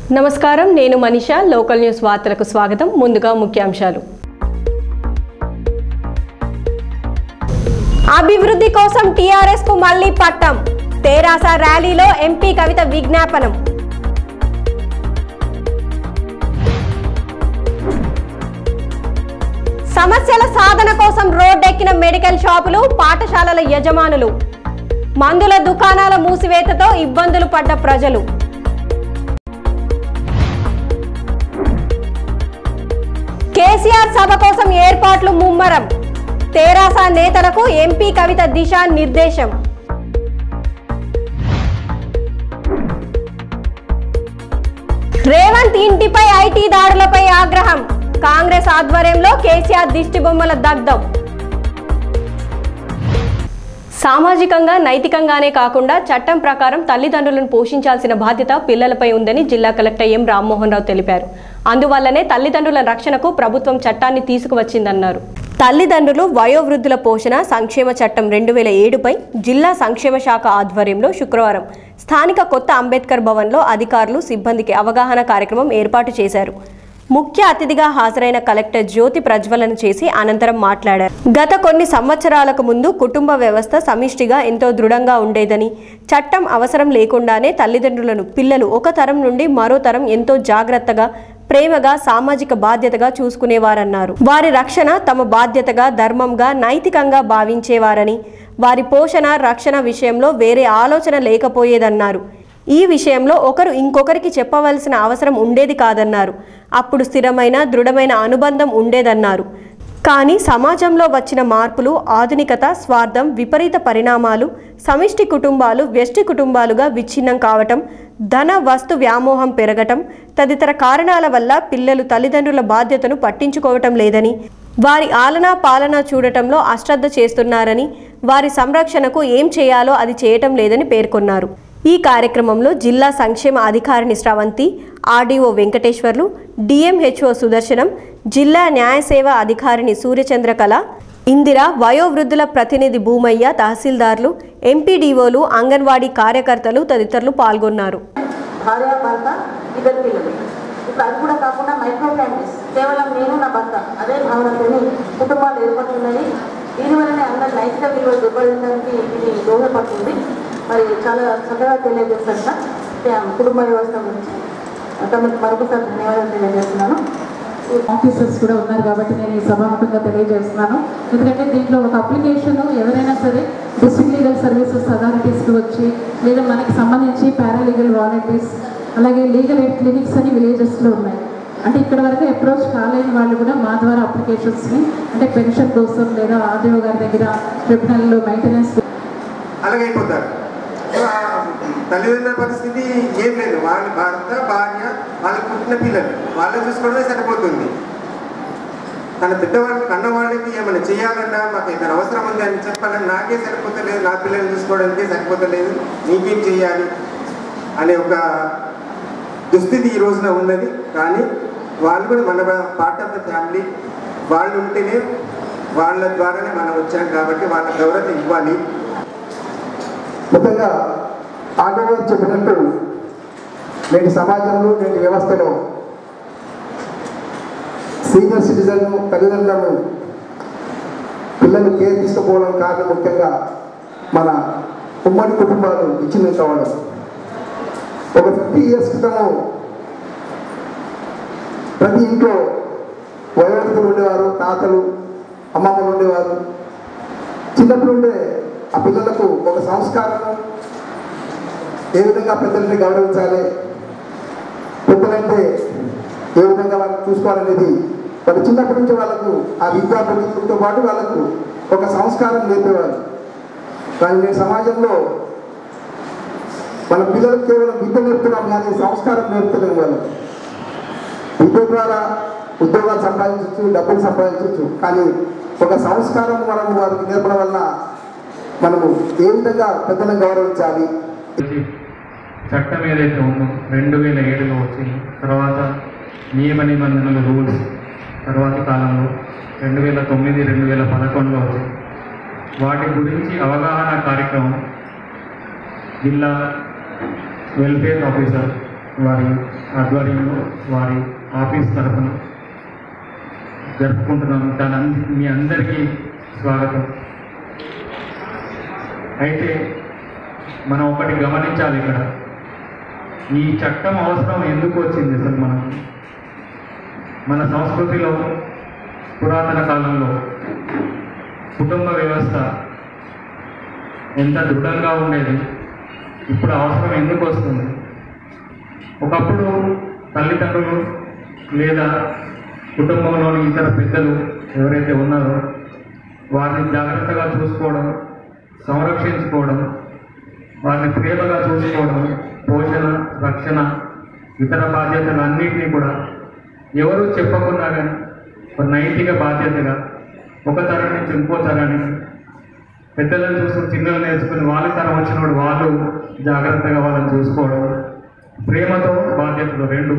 నమస్కారం నేను Manisha local news వార్తలకు స్వాగతం ముందుగా ముఖ్యాంశాలు అభివృద్ధి కోసం టీఆర్ఎస్ కు మళ్లీ పట్టం తెరాస ర్యాలీలో ఎంపీ కవిత విజ్ఞాపనం సమస్యల సాధన కోసం రోడ్డెక్కిన మెడికల్ షాపులు పాఠశాలల యజమానులు మందుల దుకాణాల మూసివేతతో ఇబ్బందులు పడ్డ ప్రజలు కేసీఆర్ సభ కోసం ఏర్పాట్లు ముమ్మరం తెరాస నేతలకు ఎంపీ కవిత దిశా నిర్దేశం రేవంత్ ఇంటిపై ఐటీ దాడులపై ఆగ్రహం కాంగ్రెస్ ఆధ్వర్యంలో కేసీఆర్ దిష్టి బొమ్మల దగ్ధం సామాజికంగా నైతికంగానే కాకుండా చట్టం ప్రకారం తల్లిదండ్రులను పోషించాల్సిన బాధ్యత పిల్లలపై ఉందని జిల్లా కలెక్టర్ ఎం రామ్మోహన్ రావు తెలిపారు అందువల్లనే తల్లిదండ్రుల రక్షణకు ప్రభుత్వం చట్టాన్ని తీసుకువచ్చిందన్నారు తల్లిదండ్రులు వయోవృద్ధుల పోషణ సంక్షేమ చట్టం రెండు వేల ఏడుపై జిల్లా సంక్షేమ శాఖ ఆధ్వర్యంలో శుక్రవారం స్థానిక కొత్త అంబేద్కర్ భవన్లో అధికారులు సిబ్బందికి అవగాహన కార్యక్రమం ఏర్పాటు చేశారు ముఖ్య అతిథిగా హాజరైన కలెక్టర్ జ్యోతి ప్రజ్వలన చేసి అనంతరం మాట్లాడారు గత కొన్ని సంవత్సరాలకు ముందు కుటుంబ వ్యవస్థ సమిష్టిగా ఎంతో దృఢంగా ఉండేదని చట్టం అవసరం లేకుండానే తల్లిదండ్రులను పిల్లలు ఒక తరం నుండి మరో తరం ఎంతో జాగ్రత్తగా ప్రేమగా సామాజిక బాధ్యతగా చూసుకునేవారన్నారు వారి రక్షణ తమ బాధ్యతగా ధర్మంగా నైతికంగా భావించేవారని వారి పోషణ రక్షణ విషయంలో వేరే ఆలోచన లేకపోయేదన్నారు ఈ విషయంలో ఒకరు ఇంకొకరికి చెప్పవలసిన అవసరం ఉండేది కాదన్నారు అప్పుడు స్థిరమైన దృఢమైన అనుబంధం ఉండేదన్నారు కానీ సమాజంలో వచ్చిన మార్పులు ఆధునికత స్వార్థం విపరీత పరిణామాలు సమిష్టి కుటుంబాలు వ్యష్టి కుటుంబాలుగా విచ్ఛిన్నం కావటం ధన వస్తు వ్యామోహం పెరగటం తదితర కారణాల వల్ల పిల్లలు తల్లిదండ్రుల బాధ్యతను పట్టించుకోవటం లేదని వారి ఆలనా పాలన చూడటంలో అశ్రద్ధ చేస్తున్నారని వారి సంరక్షణకు ఏం చేయాలో అది చేయటం లేదని పేర్కొన్నారు ఈ కార్యక్రమంలో జిల్లా సంక్షేమ అధికారిని స్రవంతి ఆర్డీఓ వెంకటేశ్వర్లు డిఎంహెచ్ఓ సుదర్శనం జిల్లా న్యాయ సేవా అధికారిని సూర్యచంద్రకళ ఇందిర వయోవృద్ధుల ప్రతినిధి భూమయ్య తహసీల్దార్లు ఎంపీడీఓలు అంగన్వాడీ కార్యకర్తలు తదితరులు పాల్గొన్నారు భార్య భర్త ఇద్దరు పిల్లలు ఇప్పుడు అది కూడా కాకుండా మైక్రో ఫ్యామిలీస్ కేవలం నేను నా భర్త అదే భావనతోని కుటుంబాలు ఏర్పడుతున్నది దీనివల్లనే అందరి నైతిక విలువలు దెబ్బతించడానికి ఇది దోహదపడుతుంది మరి చాలా చక్కగా తెలియజేస్తాను సార్ కుటుంబ వ్యవస్థ గురించి తమకు మరొకసారి ధన్యవాదాలు తెలియజేస్తున్నాను ఆఫీసర్స్ కూడా ఉన్నారు కాబట్టి నేను ఈ సభాముఖంగా తెలియజేస్తున్నాను ఎందుకంటే దీంట్లో ఒక అప్లికేషన్ ఎవరైనా సరే డిస్ట్రిక్ట్ లీగల్ సర్వీసెస్ అథారిటీస్కి వచ్చి లేదా మనకి సంబంధించి పారాలీగల్ వాలంటీర్స్ అలాగే లీగల్ ఎయిడ్ క్లినిక్స్ అని విలేజెస్లో ఉన్నాయి అంటే ఇక్కడ వరకు అప్రోచ్ కాలేని వాళ్ళు కూడా మా ద్వారా అప్లికేషన్స్ని అంటే పెన్షన్ కోసం లేదా ఆర్డీఓ గారి దగ్గర ట్రిబ్యునల్లో మెయింటెనెన్స్ అలాగైపోతారు సో ఆ తల్లిదండ్రుల పరిస్థితి ఏం లేదు వాళ్ళ భర్త భార్య వాళ్ళకి పుట్టిన పిల్లలు వాళ్ళు చూసుకోవడమే సరిపోతుంది తన పెద్దవాళ్ళకి కన్నవాళ్ళకి ఏమైనా చేయాలన్నా మాకు ఇతను అవసరం ఉంది అని చెప్పాలని నాకే సరిపోతలేదు నా పిల్లల్ని చూసుకోవడానికి సరిపోతలేదు నీకేం చేయాలి అనే ఒక దుస్థితి ఈ రోజున ఉన్నది కానీ వాళ్ళు కూడా మన పార్ట్ ఆఫ్ ద ఫ్యామిలీ వాళ్ళు ఉంటేనే వాళ్ళ ద్వారానే మనం వచ్చాం కాబట్టి వాళ్ళ గౌరవం ఇవ్వాలి ముఖ్యంగా ఆటగారు చెప్పినట్టు నేటి సమాజంలో నేటి వ్యవస్థలో సీనియర్ సిటిజన్ తల్లిదండ్రులను పిల్లలు కేర్ తీసుకుపోవడం కారణం ముఖ్యంగా మన ఉమ్మడి కుటుంబాలు విచ్ఛిన్నం కావడం ఒక ఫిఫ్టీ ఇయర్స్ క్రితము ప్రతి ఇంట్లో వయోవృద్ధులు ఉండేవారు తాతలు అమ్మమ్మలు ఉండేవారు చిన్నప్పుడు ఉండే ఆ పిల్లలకు ఒక సంస్కారం ఏ విధంగా పెద్దల్ని గౌరవించాలి పెద్దలంటే ఏ విధంగా వాళ్ళని చూసుకోవాలనేది వాళ్ళు చిన్నప్పటి నుంచి వాళ్ళకు ఆ విద్యా ప్రతితో పాటు వాళ్ళకు ఒక సంస్కారం నేర్పేవారు కానీ నేను సమాజంలో మన పిల్లలకు కేవలం విద్య నేర్పుతున్నాం కానీ సంస్కారం నేర్పుతున్నాం వాళ్ళు విద్య ద్వారా ఉద్యోగాలు సంపాదించవచ్చు డబ్బులు సంపాదించవచ్చు కానీ ఒక సంస్కారం మనం వారికి నేర్పడం వల్ల మనము ఏ విధంగా పెద్దలను గౌరవించాలి చట్టం ఏదైతే ఉందో రెండు వేల ఏడులో వచ్చింది తర్వాత నియమ నిబంధనల రూల్స్ తర్వాతి కాలంలో రెండు వేల తొమ్మిది రెండు వేల పదకొండులో వచ్చింది వాటి గురించి అవగాహన కార్యక్రమం జిల్లా వెల్ఫేర్ ఆఫీసర్ వారి ఆధ్వర్యంలో వారి ఆఫీస్ తరఫున జరుపుకుంటున్నాం దాని అంద- మీ అందరికీ స్వాగతం అయితే మనం ఒకటి గమనించాలి ఇక్కడ ఈ చట్టం అవసరం ఎందుకు వచ్చింది అసలు మనం మన సంస్కృతిలో పురాతన కాలంలో కుటుంబ వ్యవస్థ ఎంత దృఢంగా ఉండేది ఇప్పుడు అవసరం ఎందుకు వస్తుంది ఒకప్పుడు తల్లిదండ్రులు లేదా కుటుంబంలోని ఇతర పెద్దలు ఎవరైతే ఉన్నారో వారిని జాగ్రత్తగా చూసుకోవడం సంరక్షించుకోవడం వారిని ప్రేమగా చూసుకోవడం పోషణ రక్షణ ఇతర బాధ్యతలు అన్నింటినీ కూడా ఎవరు చెప్పకున్నా కానీ ఒక నైతిక బాధ్యతగా ఒక తరం నుంచి ఇంకో తరానికి పెద్దలను చూసుకుని చిన్నలు నేర్చుకుని వాళ్ళ తరం వచ్చినప్పుడు వాళ్ళు జాగ్రత్తగా వాళ్ళని చూసుకోవడం ప్రేమతో బాధ్యతతో రెండు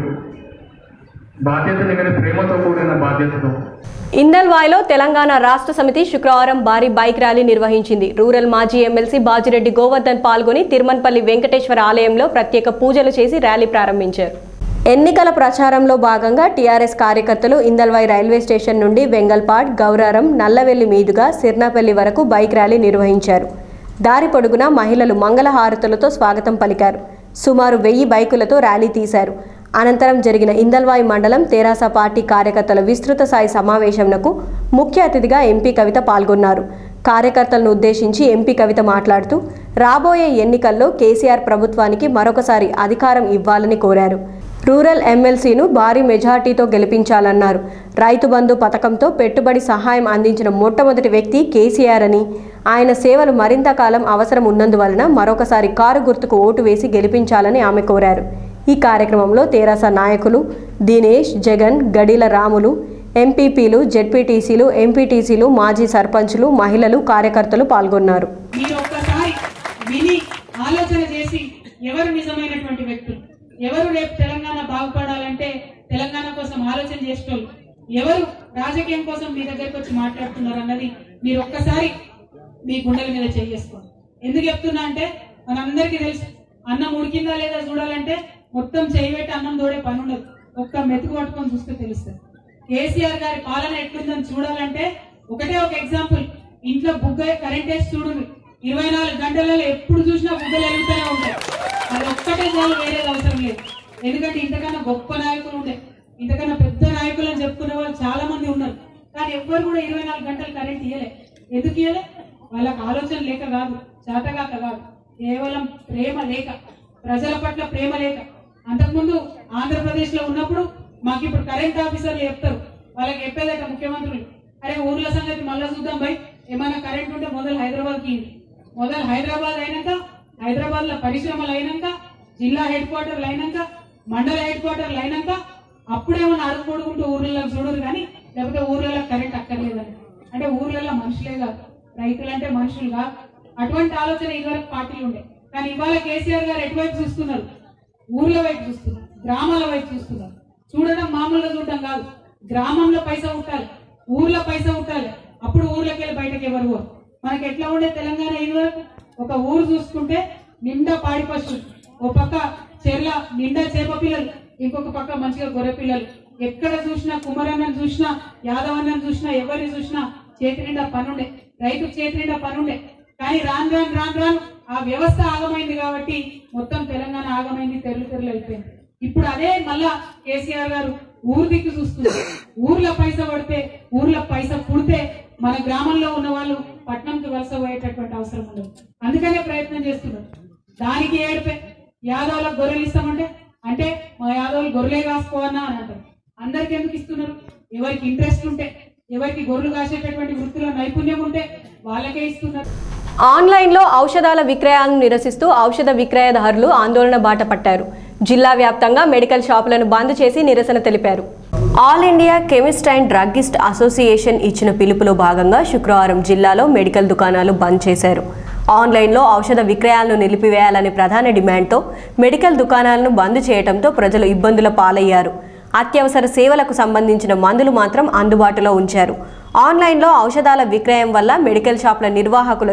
బాధ్యతని కానీ ప్రేమతో కూడిన బాధ్యతతో ఇందల్వాయిలో తెలంగాణ రాష్ట్ర సమితి శుక్రవారం భారీ బైక్ ర్యాలీ నిర్వహించింది రూరల్ మాజీ ఎమ్మెల్సీ బాజిరెడ్డి గోవర్ధన్ పాల్గొని తిరుమన్పల్లి వెంకటేశ్వర ఆలయంలో ప్రత్యేక పూజలు చేసి ర్యాలీ ప్రారంభించారు ఎన్నికల ప్రచారంలో భాగంగా టీఆర్ఎస్ కార్యకర్తలు ఇందల్వాయి రైల్వే స్టేషన్ నుండి వెంగల్పాడ్ గౌరారం నల్లవెల్లి మీదుగా సిర్నాపల్లి వరకు బైక్ ర్యాలీ నిర్వహించారు దారి పొడుగునా మహిళలు మంగళహారతులతో స్వాగతం పలికారు సుమారు వెయ్యి బైకులతో ర్యాలీ తీశారు అనంతరం జరిగిన ఇందల్వాయి మండలం తెరాస పార్టీ కార్యకర్తల విస్తృత స్థాయి సమావేశంకు ముఖ్య అతిథిగా ఎంపీ కవిత పాల్గొన్నారు కార్యకర్తలను ఉద్దేశించి ఎంపీ కవిత మాట్లాడుతూ రాబోయే ఎన్నికల్లో కేసీఆర్ ప్రభుత్వానికి మరొకసారి అధికారం ఇవ్వాలని కోరారు రూరల్ ఎమ్మెల్సీను భారీ మెజార్టీతో గెలిపించాలన్నారు రైతు బంధు పథకంతో పెట్టుబడి సహాయం అందించిన మొట్టమొదటి వ్యక్తి కేసీఆర్ అని ఆయన సేవలు మరింత కాలం అవసరం ఉన్నందువలన మరొకసారి కారు గుర్తుకు ఓటు వేసి గెలిపించాలని ఆమె కోరారు ఈ కార్యక్రమంలో తెరాస నాయకులు దినేష్ జగన్ గడిల రాములు ఎంపీపీలు జెడ్పీటీసీలు ఎంపీటీసీలు మాజీ సర్పంచులు మహిళలు కార్యకర్తలు పాల్గొన్నారు మీరు ఒక్కసారి విని ఆలోచన చేసి ఎవరు నిజమైనటువంటి వ్యక్తులు ఎవరు రేపు తెలంగాణ బాగుపడాలంటే తెలంగాణ కోసం ఆలోచన చేసేటోళ్ళు ఎవరు రాజకీయం కోసం మీ దగ్గరికి వచ్చి మాట్లాడుతున్నారు అన్నది మీరు ఒక్కసారి మీ గుండెల మీద చేసుకోండి ఎందుకు చెప్తున్నా అంటే మనందరికీ తెలుసు అన్నం ఉడికిందా లేదా చూడాలంటే మొత్తం చేయబెట్టి అన్నం తోడే పని ఉండదు ఒక్క మెతుకు పట్టుకొని చూస్తే తెలుస్తుంది కేసీఆర్ గారి పాలన ఎట్లుందని చూడాలంటే ఒకటే ఒక ఎగ్జాంపుల్ ఇంట్లో బుగ్గ కరెంట్ వేసి చూడండి ఇరవై నాలుగు గంటలలో ఎప్పుడు చూసినా బుగ్గలు వెలుగుతూనే ఉంటాయి అది ఒక్కటే చాలు వేరేది అవసరం లేదు ఎందుకంటే ఇంతకన్నా గొప్ప నాయకులు ఉండే ఇంతకన్నా పెద్ద నాయకులు అని చెప్పుకునే వాళ్ళు చాలా మంది ఉన్నారు కానీ ఎవ్వరు కూడా ఇరవై నాలుగు గంటలు కరెంట్ ఇయ్యలే ఎందుకు ఇయ్యలే వాళ్ళకి ఆలోచన లేక కాదు చేతగాక కాదు కేవలం ప్రేమ లేక ప్రజల పట్ల ప్రేమ లేక అంతకుముందు ఆంధ్రప్రదేశ్ లో ఉన్నప్పుడు మాకు ఇప్పుడు కరెంట్ ఆఫీసర్లు చెప్తారు వాళ్ళకి చెప్పేదట ముఖ్యమంత్రులు అరే ఊర్ల సంగతి మళ్ళా చూద్దాం బై ఏమైనా కరెంట్ ఉంటే మొదలు హైదరాబాద్ కి మొదలు హైదరాబాద్ అయినాక హైదరాబాద్ లో పరిశ్రమలు అయినాక జిల్లా హెడ్ క్వార్టర్లు అయినాక మండల హెడ్ క్వార్టర్లు అయినాక అప్పుడేమన్నా అడుగు పొడుకుంటూ ఊర్లలో చూడరు కానీ లేకపోతే ఊర్లలో కరెంట్ అక్కర్లేదని అంటే ఊర్లలో మనుషులే కాదు రైతులంటే మనుషులు కాదు అటువంటి ఆలోచన ఇదివరకు పార్టీలు ఉండే కానీ ఇవాళ కేసీఆర్ గారు ఎటువైపు చూస్తున్నారు ఊర్ల వైపు చూస్తున్నారు గ్రామాల వైపు చూస్తున్నారు చూడడం మామూలుగా చూడడం కాదు గ్రామంలో పైసా ఉండాలి ఊర్లో పైసా ఉండాలి అప్పుడు ఊర్లోకి వెళ్ళి బయటకు ఎవరు పోరు. మనకి ఎట్లా ఉండే తెలంగాణ ఇది వరకు ఒక ఊరు చూసుకుంటే నిండా పాడి పశువులు ఓ పక్క చెర్ల నిండా చేప పిల్లలు ఇంకొక పక్క మంచిగా గొర్రె పిల్లలు ఎక్కడ చూసినా కుమరన్నను చూసినా యాదవన్నను చూసినా ఎవరిని చూసినా చేతి నిండా పనుండే రైతుకు చేతి నిండా పనుండే కానీ రాను రాను రాను రాను ఆ వ్యవస్థ ఆగమైంది కాబట్టి మొత్తం తెలంగాణ ఆగమైంది తెరలు తెరలు అయిపోయింది ఇప్పుడు అదే మళ్ళా కేసీఆర్ గారు ఊరు దిక్కు చూస్తున్నారు ఊర్లో పైసా పడితే ఊర్లో పైసా పుడితే మన గ్రామంలో ఉన్న వాళ్ళు పట్నంకి వలస పోయేటటువంటి అవసరం ఉండదు అందుకనే ప్రయత్నం చేస్తున్నారు దానికి ఏడిపే యాదవులకు గొర్రెలు ఇస్తామంటే అంటే మా యాదవులు గొర్రెలే కాసుకోవన్నా అని అంటారు అందరికి ఎందుకు ఇస్తున్నారు ఎవరికి ఇంట్రెస్ట్ ఉంటే ఎవరికి గొర్రెలు కాసేటటువంటి వృత్తిలో నైపుణ్యం ఉంటే వాళ్ళకే ఇస్తున్నారు ఆన్లైన్లో ఔషధాల విక్రయాలను నిరసిస్తూ ఔషధ విక్రయదారులు ఆందోళన బాట పట్టారు జిల్లా వ్యాప్తంగా మెడికల్ షాపులను బంద్ చేసి నిరసన తెలిపారు all India chemist and druggist association ఇచ్చిన పిలుపులో భాగంగా శుక్రవారం జిల్లాలో మెడికల్ దుకాణాలు బంద్ చేశారు ఆన్లైన్లో ఔషధ విక్రయాలను నిలిపివేయాలనే ప్రధాన డిమాండ్తో మెడికల్ దుకాణాలను బంద్ చేయడంతో ప్రజలు ఇబ్బందుల పాలయ్యారు అత్యవసర సేవలకు సంబంధించిన మందులు మాత్రం అందుబాటులో ఉంచారు ఆన్లైన్లో ఔషధాల విక్రయం వల్ల మెడికల్ షాపుల నిర్వాహకులతో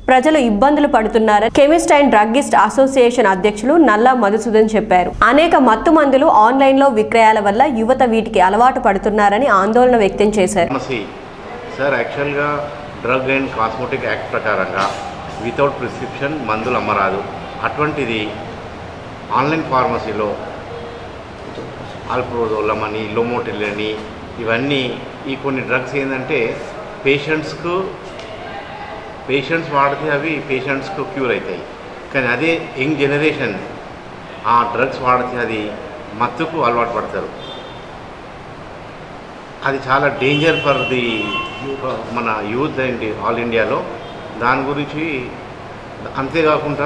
ప్రజలు ఇబ్బందులు పడుతున్నారని కెమిస్ట్ అండ్ డ్రగ్గిస్ట్ అసోసియేషన్ అధ్యక్షులు నల్లా మధుసూదన్ చెప్పారు అనేక మత్తు మందులు ఆన్లైన్లో విక్రయాల వల్ల యువత వీటికి అలవాటు పడుతున్నారని ఆందోళన వ్యక్తం చేశారు ఫార్మసీ సార్ యాక్చువల్గా డ్రగ్ అండ్ కాస్మెటిక్ యాక్ట్ ప్రకారంగా వితౌట్ ప్రిస్క్రిప్షన్ మందులు అమ్మరాదు అటువంటిది ఆన్లైన్ ఫార్మసీలో ఆల్ప్రోజోలం అని లోమోటిల్ అని ఇవన్నీ ఈ కొన్ని డ్రగ్స్ ఏంటంటే పేషెంట్స్కు పేషెంట్స్ వాడితే అవి పేషెంట్స్కు క్యూర్ అవుతాయి కానీ అదే యంగ్ జనరేషన్ ఆ డ్రగ్స్ వాడితే అది మత్తుకు అలవాటు పడతారు అది చాలా డేంజర్ ఫర్ ది మన యూత్ అండ్ ఆల్ ఇండియాలో దాని గురించి అంతేకాకుండా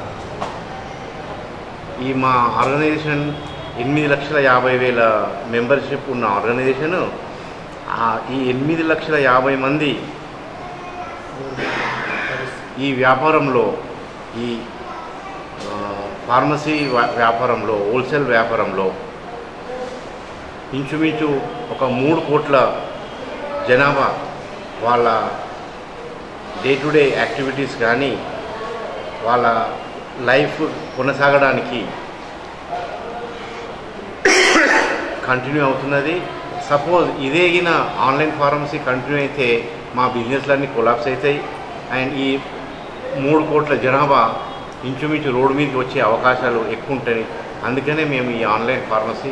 ఈ మా ఆర్గనైజేషన్ ఎనిమిది లక్షల యాభై వేల మెంబర్షిప్ ఉన్న ఆర్గనైజేషన్ ఈ ఎనిమిది లక్షల యాభై మంది ఈ వ్యాపారంలో ఈ ఆ, ఫార్మసీ వ్యా- వ్యాపారంలో హోల్సేల్ వ్యాపారంలో ఇంచుమించు ఒక మూడు కోట్ల జనాభా వాళ్ళ డే టు డే యాక్టివిటీస్ కానీ వాళ్ళ లైఫ్ కొనసాగడానికి కంటిన్యూ అవుతున్నది సపోజ్ ఇదేగిన ఆన్లైన్ ఫార్మసీ కంటిన్యూ అయితే మా బిజినెస్లన్నీ కొలాప్స్ అవుతాయి అండ్ ఈ మూడు కోట్ల జనాభా ఇంచుమించు రోడ్డు మీదకి వచ్చే అవకాశాలు ఎక్కువ ఉంటాయి అందుకనే మేము ఈ ఆన్లైన్ ఫార్మసీ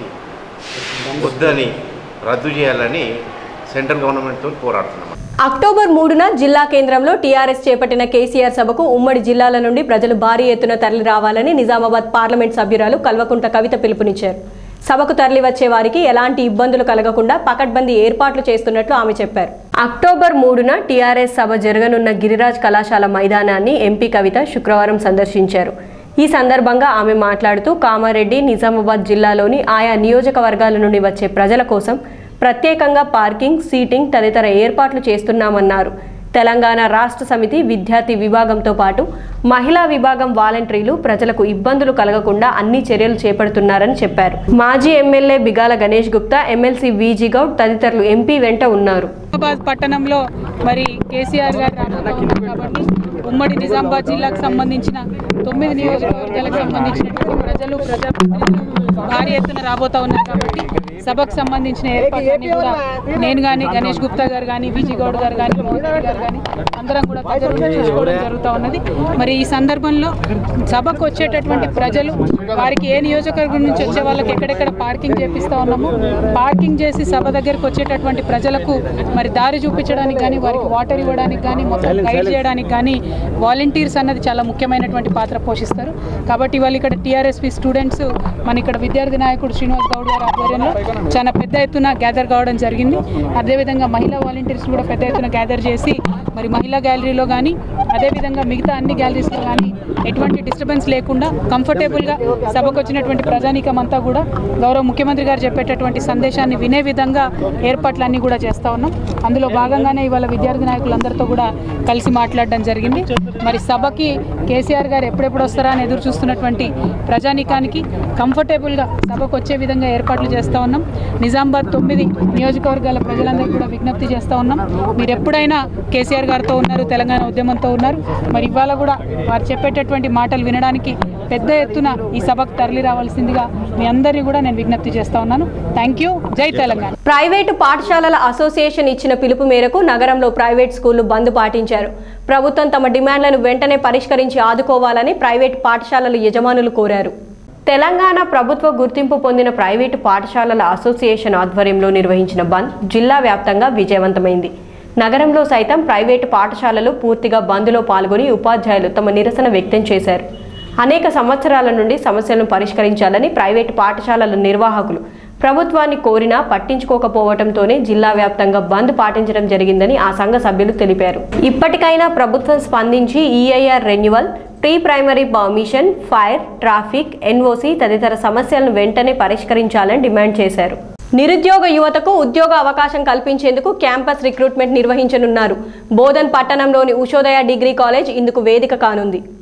వద్దని రద్దు చేయాలని సెంట్రల్ గవర్నమెంట్తో పోరాడుతున్నాం అక్టోబర్ మూడున జిల్లా కేంద్రంలో టీఆర్ఎస్ చేపట్టిన కేసీఆర్ సభకు ఉమ్మడి జిల్లాల నుండి ప్రజలు భారీ ఎత్తున తరలి రావాలని నిజామాబాద్ పార్లమెంట్ సభ్యురాలు కల్వకుంట కవిత పిలుపునిచ్చారు సభకు తరలి వచ్చే వారికి ఎలాంటి ఇబ్బందులు కలగకుండా పకడ్బందీ ఏర్పాట్లు చేస్తున్నట్లు ఆమె చెప్పారు అక్టోబర్ మూడున టీఆర్ఎస్ సభ జరగనున్న గిరిరాజ్ కళాశాల మైదానాన్ని ఎంపీ కవిత శుక్రవారం సందర్శించారు ఈ సందర్భంగా ఆమె మాట్లాడుతూ కామారెడ్డి నిజామాబాద్ జిల్లాలోని ఆయా నియోజకవర్గాల నుండి వచ్చే ప్రజల కోసం ప్రత్యేకంగా పార్కింగ్ సీటింగ్ తదితర ఏర్పాట్లు చేస్తున్నామన్నారు తెలంగాణ రాష్ట్ర సమితి విద్యార్థి విభాగంతో పాటు మహిళా విభాగం వాలంటీర్లు ప్రజలకు ఇబ్బందులు కలగకుండా అన్ని చర్యలు చేపడుతున్నారని చెప్పారు మాజీ MLA Bigala Ganesh Gupta MLC V G Goud తదితరులు ఎంపీ వెంట ఉన్నారు నిజామాబాద్ పట్టణంలో మరి కేసీఆర్ గారు రాబోతున్నారు కాబట్టి ఉమ్మడి నిజామాబాద్ జిల్లాకు సంబంధించిన తొమ్మిది నియోజకవర్గాలకు సంబంధించినటువంటి ప్రజలు ప్రజాప్రతినిధులు భారీ ఎత్తున రాబోతా ఉన్నారు కాబట్టి సభకు సంబంధించిన ఏర్పాట్లన్నీ కూడా నేను కానీ గణేష్ గుప్తా గారు కానీ విజయ్ గౌడ్ గారు కానీ మోహన్ రెడ్డి గారు కానీ అందరం కూడా దగ్గరుండి చూసుకోవడం జరుగుతూ ఉన్నది మరి ఈ సందర్భంలో సభకు వచ్చేటటువంటి ప్రజలు వారికి ఏ నియోజకవర్గం నుంచి వచ్చే వాళ్ళకి ఎక్కడెక్కడ పార్కింగ్ చేపిస్తా ఉన్నాము పార్కింగ్ చేసి సభ దగ్గరకు వచ్చేటటువంటి ప్రజలకు మరి దారి చూపించడానికి కానీ వారికి వాటర్ ఇవ్వడానికి కానీ మొత్తం గైడ్ చేయడానికి కానీ వాలంటీర్స్ అన్నది చాలా ముఖ్యమైనటువంటి పాత్ర పోషిస్తారు కాబట్టి వాళ్ళు ఇక్కడ టీఆర్ఎస్పి స్టూడెంట్స్ మన ఇక్కడ విద్యార్థి నాయకుడు శ్రీనివాస్ గౌడ్ గారి ఆధ్వర్యంలో చాలా పెద్ద ఎత్తున గ్యాదర్ కావడం జరిగింది అదేవిధంగా మహిళా వాలంటీర్స్ కూడా పెద్ద ఎత్తున గ్యాదర్ చేసి మరి మహిళా గ్యాలరీలో కానీ అదేవిధంగా మిగతా అన్ని గ్యాలరీస్లో కానీ ఎటువంటి డిస్టర్బెన్స్ లేకుండా కంఫర్టబుల్గా సభకు వచ్చినటువంటి ప్రజానీకం అంతా కూడా గౌరవ ముఖ్యమంత్రి గారు చెప్పేటటువంటి సందేశాన్ని వినే విధంగా ఏర్పాట్లన్నీ కూడా చేస్తూ ఉన్నాం అందులో భాగంగానే ఇవాళ విద్యార్థి నాయకులందరితో కూడా కలిసి మాట్లాడడం జరిగింది మరి సభకి కేసీఆర్ గారు ఎప్పుడెప్పుడు వస్తారా అని ఎదురు చూస్తున్నటువంటి ప్రజానీకానికి కంఫర్టబుల్గా సభకు వచ్చే విధంగా ఏర్పాట్లు చేస్తూ ఉన్నాం నిజామాబాద్ తొమ్మిది నియోజకవర్గాల ప్రజలందరూ కూడా విజ్ఞప్తి చేస్తూ ఉన్నాం మీరు ఎప్పుడైనా కేసీఆర్ గారితో ఉన్నారు తెలంగాణ ఉద్యమంతో ఉన్నారు మరి ఇవాళ కూడా వారు చెప్పేటటువంటి మాటలు వినడానికి పెద్ద ఎత్తున ఈ సభకు తరలి రావాల్సిందిగా మీ అందరినీ కూడా నేను విజ్ఞప్తి చేస్తా ఉన్నాను థ్యాంక్ యూ జై తెలంగాణ ప్రైవేటు పాఠశాలల అసోసియేషన్ ఇచ్చిన పిలుపు మేరకు నగరంలో ప్రైవేట్ స్కూళ్లు బంద్ పాటించారు ప్రభుత్వం తమ డిమాండ్లను వెంటనే పరిష్కరించి ఆదుకోవాలని ప్రైవేట్ పాఠశాలల యజమానులు కోరారు తెలంగాణ ప్రభుత్వ గుర్తింపు పొందిన ప్రైవేటు పాఠశాలల అసోసియేషన్ ఆధ్వర్యంలో నిర్వహించిన బంద్ జిల్లా వ్యాప్తంగా విజయవంతమైంది నగరంలో సైతం ప్రైవేటు పాఠశాలలు పూర్తిగా బంద్లో పాల్గొని ఉపాధ్యాయులు తమ నిరసన వ్యక్తం చేశారు అనేక సంవత్సరాల నుండి సమస్యలను పరిష్కరించాలని ప్రైవేటు పాఠశాలల నిర్వాహకులు ప్రభుత్వాన్ని కోరినా పట్టించుకోకపోవడంతోనే జిల్లా వ్యాప్తంగా బంద్ పాటించడం జరిగిందని ఆ సంఘ సభ్యులు తెలిపారు ఇప్పటికైనా ప్రభుత్వం స్పందించి EIR renewal pre primary permission fire traffic NOC తదితర సమస్యలను వెంటనే పరిష్కరించాలని డిమాండ్ చేశారు నిరుద్యోగ యువతకు ఉద్యోగ అవకాశం కల్పించేందుకు క్యాంపస్ రిక్రూట్మెంట్ నిర్వహించనున్నారు బోధన్ పట్టణంలోని ఉషోదయ డిగ్రీ కాలేజ్ ఇందుకు వేదిక కానుంది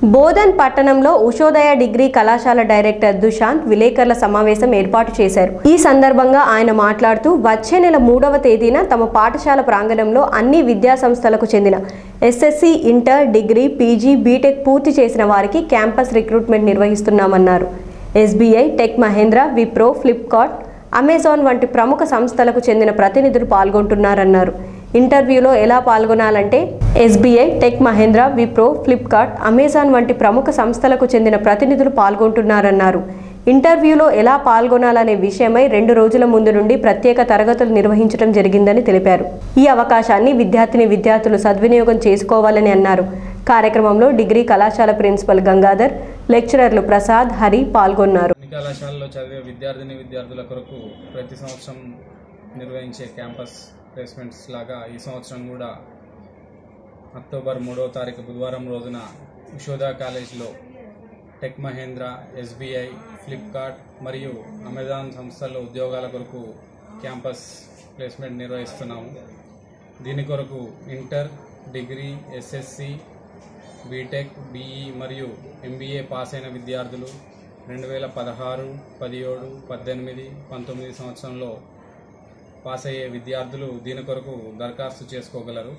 బోధన్ పట్టణంలో ఉషోదయ డిగ్రీ కళాశాల డైరెక్టర్ దుశాంత్ విలేకరుల సమావేశం ఏర్పాటు చేశారు ఈ సందర్భంగా ఆయన మాట్లాడుతూ వచ్చే నెల మూడవ తేదీన తమ పాఠశాల ప్రాంగణంలో అన్ని విద్యా సంస్థలకు చెందిన SSC inter degree PG BTech పూర్తి చేసిన వారికి క్యాంపస్ రిక్రూట్మెంట్ నిర్వహిస్తున్నామన్నారు SBI tech Mahindra Wipro Flipkart Amazon వంటి ప్రముఖ సంస్థలకు చెందిన ప్రతినిధులు పాల్గొంటున్నారన్నారు ఇంటర్వ్యూలో ఎలా పాల్గొనాలంటే SBI tech Mahindra Wipro Flipkart Amazon వంటి ప్రముఖ సంస్థలకు చెందిన ప్రతినిధులు పాల్గొంటున్నారన్నారు ఇంటర్వ్యూలో ఎలా పాల్గొనాలనే విషయమై రెండు రోజుల ముందు నుండి ప్రత్యేక తరగతులు నిర్వహించడం జరిగిందని తెలిపారు ఈ అవకాశాన్ని విద్యార్థిని విద్యార్థులు సద్వినియోగం చేసుకోవాలని అన్నారు కార్యక్రమంలో డిగ్రీ కళాశాల ప్రిన్సిపల్ గంగాధర్ లెక్చరర్లు ప్రసాద్ హరి పాల్గొన్నారు అన్ని కళాశాలలో చదివే విద్యార్థిని విద్యార్థుల కొరకు ప్రతి సంవత్సరం నిర్వహించే క్యాంపస్ ప్లేస్మెంట్స్ లాగా ఈ సంవత్సరం కూడా అక్టోబర్ మూడవ తారీఖు బుధవారం రోజున యశోదా కాలేజ్లో టెక్ మహేంద్ర ఎస్బీఐ ఫ్లిప్కార్ట్ మరియు అమెజాన్ సంస్థల్లో ఉద్యోగాల కొరకు క్యాంపస్ ప్లేస్మెంట్ నిర్వహిస్తున్నాము దీని కొరకు inter degree SSC BTech BE మరియు ఎంబీఏ పాస్ అయిన విద్యార్థులు రెండు వేల పదహారు పదిహేడు పద్దెనిమిది పంతొమ్మిది సంవత్సరంలో పాస్ అయ్యే విద్యార్థులు దీని కొరకు దరఖాస్తు చేసుకోగలరు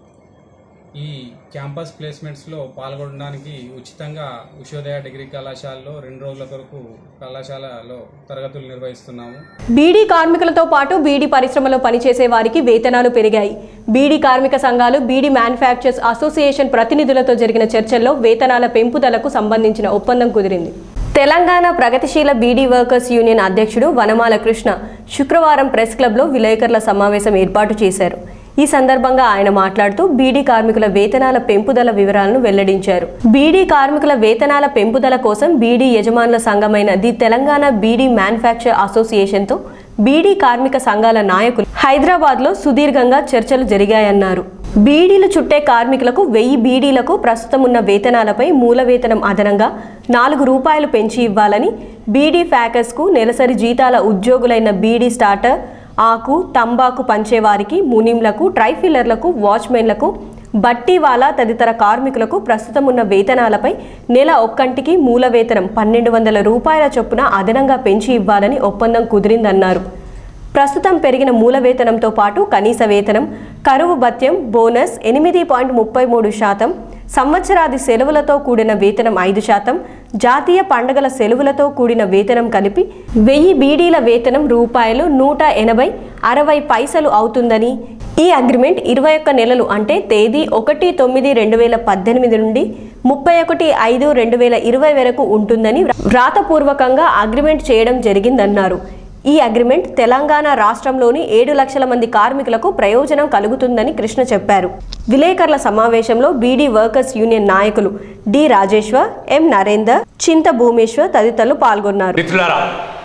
ఈ క్యాంపస్ ప్లేస్మెంట్స్లో పాల్గొనడానికి ఉచితంగా ఉషోదయ డిగ్రీ కళాశాలలో రెండు రోజుల కొరకు కళాశాలలో తరగతులు నిర్వహిస్తున్నాము బీడీ కార్మికులతో పాటు బీడీ పరిశ్రమలో పనిచేసే వారికి వేతనాలు పెరిగాయి బీడీ కార్మిక సంఘాలు బీడీ మ్యానుఫ్యాక్చర్స్ అసోసియేషన్ ప్రతినిధులతో జరిగిన చర్చల్లో వేతనాల పెంపుదలకు సంబంధించిన ఒప్పందం కుదిరింది తెలంగాణ ప్రగతిశీల బీడీ వర్కర్స్ యూనియన్ అధ్యక్షుడు వనమాల కృష్ణ శుక్రవారం ప్రెస్ క్లబ్లో విలేకరుల సమావేశం ఏర్పాటు చేశారు ఈ సందర్భంగా ఆయన మాట్లాడుతూ బీడీ కార్మికుల వేతనాల పెంపుదల వివరాలను వెల్లడించారు బీడీ కార్మికుల వేతనాల పెంపుదల కోసం బీడీ యజమానుల సంఘమైన ది తెలంగాణ బీడీ మ్యానుఫ్యాక్చర్ అసోసియేషన్తో బీడీ కార్మిక సంఘాల నాయకులు హైదరాబాద్లో సుదీర్ఘంగా చర్చలు జరిగాయన్నారు బీడీలు చుట్టే కార్మికులకు వెయ్యి బీడీలకు ప్రస్తుతం ఉన్న వేతనాలపై మూల వేతనం అదనంగా నాలుగు రూపాయలు పెంచి ఇవ్వాలని బీడీ ఫ్యాకర్స్కు నెలసరి జీతాల ఉద్యోగులైన బీడీ స్టార్టర్ ఆకు తంబాకు పంచేవారికి మునింలకు ట్రైఫిల్లర్లకు వాచ్మెన్లకు బట్టీవాలా తదితర కార్మికులకు ప్రస్తుతం ఉన్న వేతనాలపై నెల ఒక్కంటికి మూల వేతనం పన్నెండు వందల రూపాయల చొప్పున అదనంగా పెంచి ఇవ్వాలని ఒప్పందం కుదిరిందన్నారు ప్రస్తుతం పెరిగిన మూల వేతనంతో పాటు కనీస వేతనం కరువు భత్యం బోనస్ ఎనిమిది పాయింట్ ముప్పై మూడు శాతం సంవత్సరాది సెలవులతో కూడిన వేతనం ఐదు శాతం జాతీయ పండుగల సెలవులతో కూడిన వేతనం కలిపి వెయ్యి బీడీల వేతనం రూపాయలు నూట ఎనభై అరవై పైసలు అవుతుందని ఈ అగ్రిమెంట్ ఇరవై ఒక్క నెలలు అంటే తేదీ ఒకటి తొమ్మిది రెండు వేల పద్దెనిమిది నుండి ముప్పై ఒకటి ఐదు రెండు వేల ఇరవై వరకు ఉంటుందని వ్రాతపూర్వకంగా అగ్రిమెంట్ చేయడం జరిగిందన్నారు ఈ అగ్రిమెంట్ తెలంగాణ రాష్ట్రంలోని ఏడు లక్షల మంది కార్మికులకు ప్రయోజనం కలుగుతుందని కృష్ణ చెప్పారు విలేకరుల సమావేశంలో బీడీ వర్కర్స్ యూనియన్ నాయకులు డి రాజేశ్వర్ ఎం నరేందర్ చింత భూమేశ్వర్ తదితరులు పాల్గొన్నారు మిత్రులారా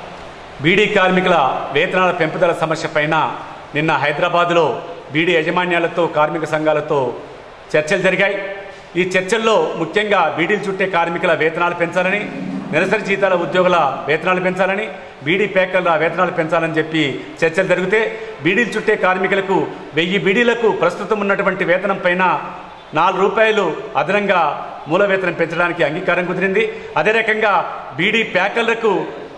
బీడీ కార్మికుల వేతనాల పెంపుదల సమస్య పైన నిన్న హైదరాబాదులో బీడీ యాజమాన్యాలతో కార్మిక సంఘాలతో చర్చలు జరిగాయి ఈ చర్చల్లో ముఖ్యంగా బీడీలు చుట్టే కార్మికుల వేతనాలు పెంచాలని నెలసరి జీతాల ఉద్యోగుల వేతనాలు పెంచాలని బీడీ ప్యాకర్ల వేతనాలు పెంచాలని చెప్పి చర్చలు జరిగితే బీడీలు చుట్టే కార్మికులకు వెయ్యి బీడీలకు ప్రస్తుతం ఉన్నటువంటి వేతనం పైన నాలుగు రూపాయలు అదనంగా మూల వేతనం పెంచడానికి అంగీకారం కుదిరింది అదే రకంగా బీడీ ప్యాకర్లకు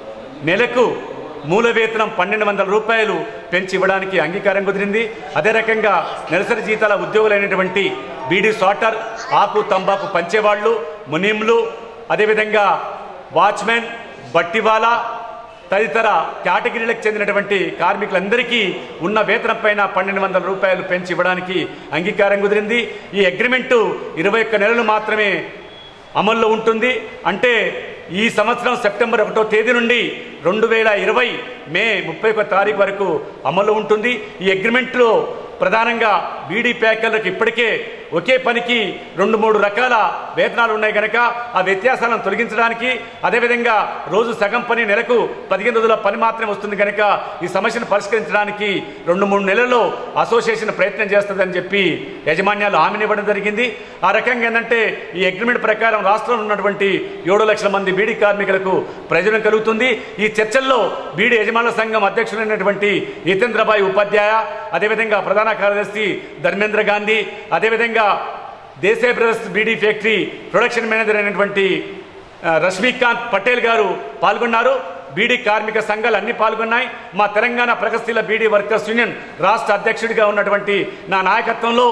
నెలకు మూల వేతనం పన్నెండు వందల రూపాయలు పెంచి ఇవ్వడానికి అంగీకారం కుదిరింది అదే రకంగా నెలసరి జీతాల ఉద్యోగులైనటువంటి బీడీ సాటర్ ఆకు తంబాకు పంచేవాళ్ళు మునీంలు అదేవిధంగా వాచ్మెన్ బట్టివాలా తదితర కేటగిరీలకు చెందినటువంటి కార్మికులందరికీ ఉన్న వేతనం పైన పన్నెండు వందల రూపాయలు పెంచి ఇవ్వడానికి అంగీకారం కుదిరింది ఈ అగ్రిమెంటు ఇరవై ఒక్క నెలలు మాత్రమే అమల్లో ఉంటుంది అంటే ఈ సంవత్సరం సెప్టెంబర్ ఒకటో తేదీ నుండి రెండు వేల ఇరవై మే ముప్పై ఒక తారీఖు వరకు అమలు ఉంటుంది ఈ అగ్రిమెంట్లో ప్రధానంగా బీడీ ప్యాకర్లకు ఇప్పటికే ఒకే పనికి రెండు మూడు రకాల వేతనాలు ఉన్నాయి కనుక ఆ వ్యత్యాసాలను తొలగించడానికి అదేవిధంగా రోజు సగం పని నెలకు పదిహేను రోజుల పని మాత్రమే వస్తుంది కనుక ఈ సమస్యను పరిష్కరించడానికి రెండు మూడు నెలల్లో అసోసియేషన్ ప్రయత్నం చేస్తుందని చెప్పి యజమాన్యాలు హామీని ఇవ్వడం జరిగింది ఆ రకంగా ఏంటంటే ఈ అగ్రిమెంట్ ప్రకారం రాష్ట్రంలో ఉన్నటువంటి ఏడు లక్షల మంది బీడీ కార్మికులకు ప్రయోజనం కలుగుతుంది ఈ చర్చల్లో బీడీ యజమానుల సంఘం అధ్యక్షుడైనటువంటి జితేంద్రబాయి ఉపాధ్యాయ అదేవిధంగా ప్రధాన కార్యదర్శి ధర్మేంద్ర గాంధీ అదేవిధంగా Desai brothers beedi factory production manager అయినటువంటి ఆ, రష్మీకాంత్ పటేల్ గారు పాల్గొన్నారు బీడీ కార్మిక సంఘాలు అన్ని పాల్గొన్నాయి మా తెలంగాణ ప్రగతిశీల బీడీ వర్కర్స్ యూనియన్ రాష్ట్ర అధ్యక్షుడిగా ఉన్నటువంటి నా నాయకత్వంలో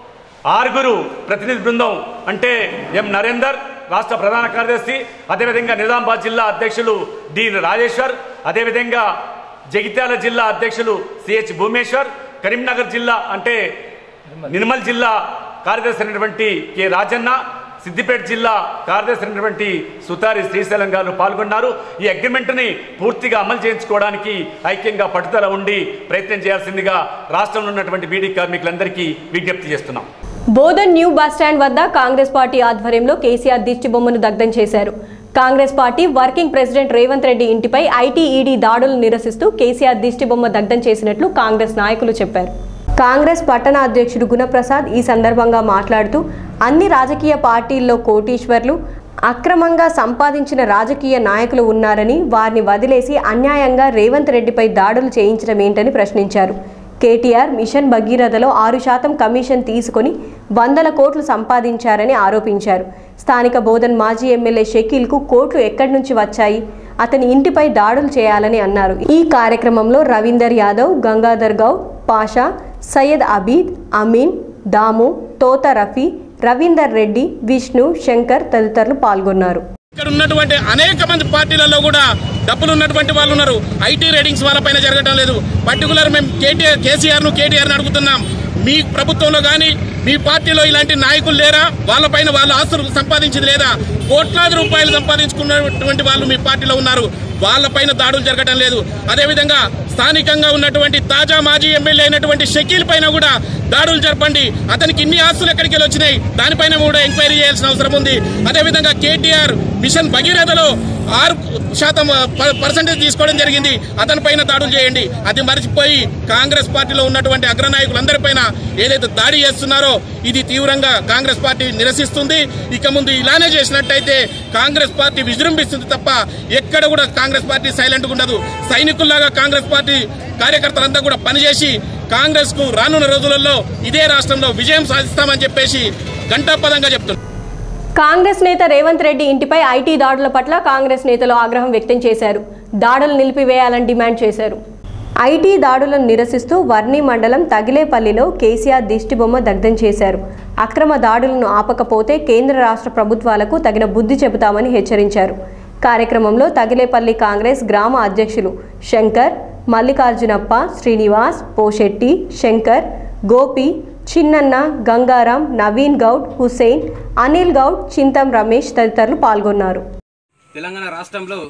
ఆరుగురు ప్రతినిధి బృందం అంటే ఎం నరేందర్ రాష్ట్ర ప్రధాన కార్యదర్శి అదేవిధంగా నిజామాబాద్ జిల్లా అధ్యక్షులు డి రాజేశ్వర్ అదేవిధంగా జగిత్యాల జిల్లా అధ్యక్షులు సిహెచ్ భూమేశ్వర్ కరీంనగర్ జిల్లా అంటే నిర్మల్ జిల్లా కార్యదర్శి అయినటువంటి కె రాజన్న సిద్దిపేట జిల్లా కార్యదర్శి అయినటువంటి సుతారి శ్రీశైలం గారు పాల్గొన్నారు ఈ అగ్రిమెంట్ని పూర్తిగా అమలు చేయించుకోవడానికి ఐక్యంగా పట్టుదల ఉండి ప్రయత్నం చేయాల్సిందిగా రాష్ట్రంలో ఉన్నటువంటి బీడీ కార్మికులందరికీ విజ్ఞప్తి చేస్తున్నాం బోధన్ న్యూ బస్టాండ్ వద్ద కాంగ్రెస్ పార్టీ ఆధ్వర్యంలో కేసీఆర్ దిష్టి బొమ్మను దగ్ధం చేశారు Congress party working president Revanth Reddy ఇంటిపై ఐటీ ఈడీ దాడులను నిరసిస్తూ కేసీఆర్ దిష్టి బొమ్మ దగ్ధం చేసినట్లు కాంగ్రెస్ నాయకులు చెప్పారు కాంగ్రెస్ పట్టణ అధ్యక్షుడు గుణప్రసాద్ ఈ సందర్భంగా మాట్లాడుతూ అన్ని రాజకీయ పార్టీల్లో కోటీశ్వర్లు అక్రమంగా సంపాదించిన రాజకీయ నాయకులు ఉన్నారని వారిని వదిలేసి అన్యాయంగా రేవంత్ రెడ్డిపై దాడులు చేయించడం ఏంటని ప్రశ్నించారు కేటీఆర్ మిషన్ భగీరథలో ఆరు శాతం కమిషన్ తీసుకొని వందల కోట్లు సంపాదించారని ఆరోపించారు స్థానిక బోధన్ మాజీ ఎమ్మెల్యే షకీల్కు కోట్లు ఎక్కడి నుంచి వచ్చాయి అతని ఇంటిపై దాడులు చేయాలని అన్నారు ఈ కార్యక్రమంలో రవీందర్ యాదవ్ గంగాధర్ గౌడ్ పాషా సయ్యద్ అబీద్ అమీన్ దాము తోత రఫీ రవీందర్ రెడ్డి విష్ణు శంకర్ తదితరులు పాల్గొన్నారు ఇక్కడ ఉన్నటువంటి అనేక మంది పార్టీలలో కూడా డబ్బులు ఉన్నటువంటి వాళ్ళు ఉన్నారు ఐటీ రేటింగ్స్ వాళ్ళపైన జరగడం లేదు పర్టికులర్ మేము కేటీఆర్ కేసీఆర్ ను కేటీఆర్ అడుగుతున్నాం మీ ప్రభుత్వంలో కానీ మీ పార్టీలో ఇలాంటి నాయకులు లేరా వాళ్ళపైన వాళ్ళ ఆస్తులు సంపాదించింది లేదా కోట్లాది రూపాయలు సంపాదించుకున్నటువంటి వాళ్ళు మీ పార్టీలో ఉన్నారు వాళ్ళపైన దాడులు జరగడం లేదు అదేవిధంగా స్థానికంగా ఉన్నటువంటి తాజా మాజీ ఎమ్మెల్యే అయినటువంటి షకీల్ పైన కూడా దాడులు జరపండి అతనికి ఇన్ని ఆస్తులు ఎక్కడికి వెళ్ళి వచ్చినాయి దానిపైన కూడా ఎంక్వైరీ చేయాల్సిన అవసరం ఉంది అదేవిధంగా కేటీఆర్ మిషన్ భగీరథలో ఆరు శాతం పర్సెంటేజ్ తీసుకోవడం జరిగింది అతని పైన దాడులు చేయండి అది మర్చిపోయి కాంగ్రెస్ పార్టీలో ఉన్నటువంటి అగ్రనాయకులందరిపైన ఏదైతే దాడి చేస్తున్నారో ఇది తీవ్రంగా కాంగ్రెస్ పార్టీ నిరసిస్తుంది ఇక ముందు ఇలానే చేసినట్టయితే కాంగ్రెస్ పార్టీ విజృంభిస్తుంది తప్ప ఎక్కడ కూడా కాంగ్రెస్ పార్టీ సైలెంట్గా ఉండదు సైనికుల్లాగా కాంగ్రెస్ పార్టీ కార్యకర్తలంతా కూడా పనిచేసి కాంగ్రెస్ కు రానున్న రోజులలో ఇదే రాష్ట్రంలో విజయం సాధిస్తామని చెప్పేసి ఘంటాపదంగా చెప్తున్నారు కాంగ్రెస్ నేత రేవంత్ రెడ్డి ఇంటిపై ఐటీ దాడుల పట్ల కాంగ్రెస్ నేతలు ఆగ్రహం వ్యక్తం చేశారు దాడులు నిలిపివేయాలని డిమాండ్ చేశారు ఐటీ దాడులను నిరసిస్తూ వర్ణి మండలం తగిలేపల్లిలో కేసీఆర్ దిష్టిబొమ్మ దగ్ధం చేశారు అక్రమ దాడులను ఆపకపోతే కేంద్ర రాష్ట్ర ప్రభుత్వాలకు తగిన బుద్ధి చెబుతామని హెచ్చరించారు కార్యక్రమంలో తగిలేపల్లి కాంగ్రెస్ గ్రామ అధ్యక్షులు శంకర్ మల్లికార్జునప్ప శ్రీనివాస్ పోషెట్టి శంకర్ గోపి చిన్నన్న గంగారాం నవీన్ గౌడ్ హుసేన్ అనిల్ గౌడ్ చింతం రమేష్ తదితరులు పాల్గొన్నారు తెలంగాణ రాష్ట్రంలో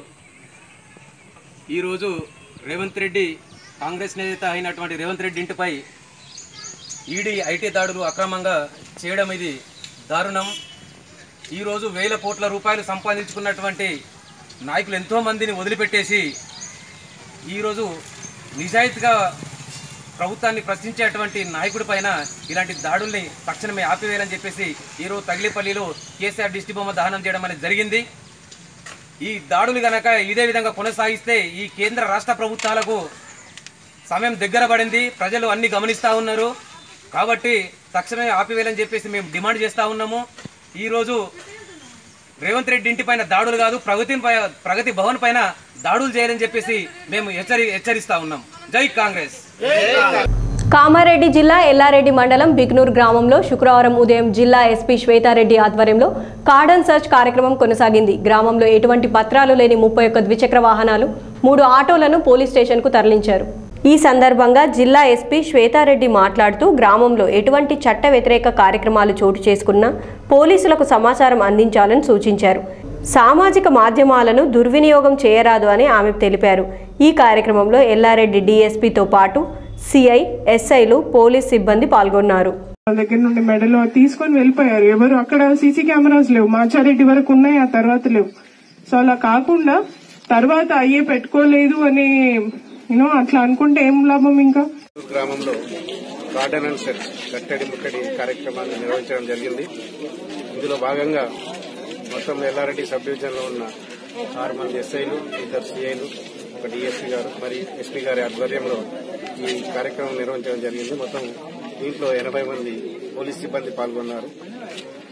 ఈరోజు రేవంత్ రెడ్డి కాంగ్రెస్ నేత అయినటువంటి రేవంత్ రెడ్డి ఇంటిపై ఈడీ ఐటీ దాడులు అక్రమంగా చేయడం ఇది దారుణం ఈరోజు వేల కోట్ల రూపాయలు సంపాదించుకున్నటువంటి నాయకులు ఎంతోమందిని వదిలిపెట్టేసి ఈరోజు నిజాయితీగా ప్రభుత్వాన్ని ప్రశ్నించేటువంటి నాయకుడి పైన ఇలాంటి దాడుల్ని తక్షణమే ఆపివేయాలని చెప్పేసి ఈరోజు తగిలిపల్లిలో కేసీఆర్ దిష్టి బొమ్మ దహనం చేయడం అనేది జరిగింది ఈ దాడులు గనక ఇదే విధంగా కొనసాగిస్తే ఈ కేంద్ర రాష్ట్ర ప్రభుత్వాలకు సమయం దగ్గర పడింది ప్రజలు అన్ని గమనిస్తూ ఉన్నారు కాబట్టి తక్షణమే ఆపివేయాలని చెప్పేసి మేము డిమాండ్ చేస్తూ ఉన్నాము ఈరోజు రేవంత్ రెడ్డి ఇంటి పైన దాడులు కాదు ప్రగతి పై- ప్రగతి భవన్ పైన దాడులు చేయాలని చెప్పేసి మేము హెచ్చరి హెచ్చరిస్తా ఉన్నాం జై కాంగ్రెస్ కామారెడ్డి జిల్లా ఎల్లారెడ్డి మండలం బిగ్నూర్ గ్రామంలో శుక్రవారం ఉదయం జిల్లా ఎస్పీ శ్వేతారెడ్డి ఆధ్వర్యంలో కార్డన్ సర్చ్ కార్యక్రమం కొనసాగింది గ్రామంలో ఎటువంటి పత్రాలు లేని ముప్పై ఒక్క ద్విచక్ర వాహనాలు మూడు ఆటోలను పోలీస్ స్టేషన్కు తరలించారు ఈ సందర్భంగా జిల్లా ఎస్పీ శ్వేతారెడ్డి మాట్లాడుతూ గ్రామంలో ఎటువంటి చట్ట వ్యతిరేక కార్యక్రమాలు చోటు చేసుకున్నా పోలీసులకు సమాచారం అందించాలని సూచించారు సామాజిక మాధ్యమాలను దుర్వినియోగం చేయరాదు అని ఆమె తెలిపారు ఈ కార్యక్రమంలో ఎల్లారెడ్డి డీఎస్పీతో పాటు సిఐ ఎస్ఐలు పోలీస్ సిబ్బంది పాల్గొన్నారు వాళ్ళ దగ్గర నుండి మెడలో తీసుకొని వెళ్ళిపోయారు ఎవరు అక్కడ సీసీ కెమెరాస్ లేవు మాచారెడ్డి వరకు ఉన్నాయి ఆ తర్వాత లేవు సో అలా కాకుండా తర్వాత అయ్యే పెట్టుకోలేదు అని యూనో అట్లా అనుకుంటే ఏం లాభం ఇంకా గ్రామంలో గార్డెన్ అండ్ సెర్చ్ కట్టడి ముట్టడి కార్యక్రమాన్ని నిర్వహించడం జరిగింది ఇందులో భాగంగా మొత్తం ఎల్లారెడ్డి సబ్ డివిజన్ లో ఉన్న ఆరు మంది ఎస్ఐలు ఇద్దరు సిఐలు ఒక డిఎస్పీ గారు మరి ఎస్పీ గారి ఆధ్వర్యంలో ఈ కార్యక్రమం నిర్వహించడం జరిగింది మొత్తం దీంట్లో ఎనభై మంది పోలీస్ సిబ్బంది పాల్గొన్నారు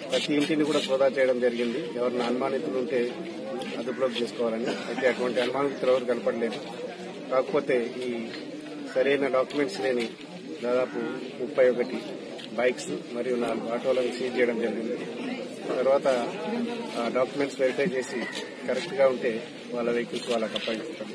ప్రతి ఇంటిని కూడా సోదా చేయడం జరిగింది ఎవరిని అనుమానితులు ఉంటే అదుపులోకి తీసుకోవాలని అయితే అటువంటి అనుమానితులు ఎవరు కనపడలేదు కాకపోతే ఈ సరైన డాక్యుమెంట్స్ లేని దాదాపు ముప్పై ఒకటి బైక్స్ మరియు నాలుగు ఆటోలను సీజ్ చేయడం జరిగింది తర్వాత ఆ డాక్యుమెంట్స్ వెరిఫై చేసి కరెక్ట్ గా ఉంటే వాళ్ళ వెహికల్స్ వాళ్ళకి అప్పగిస్తాం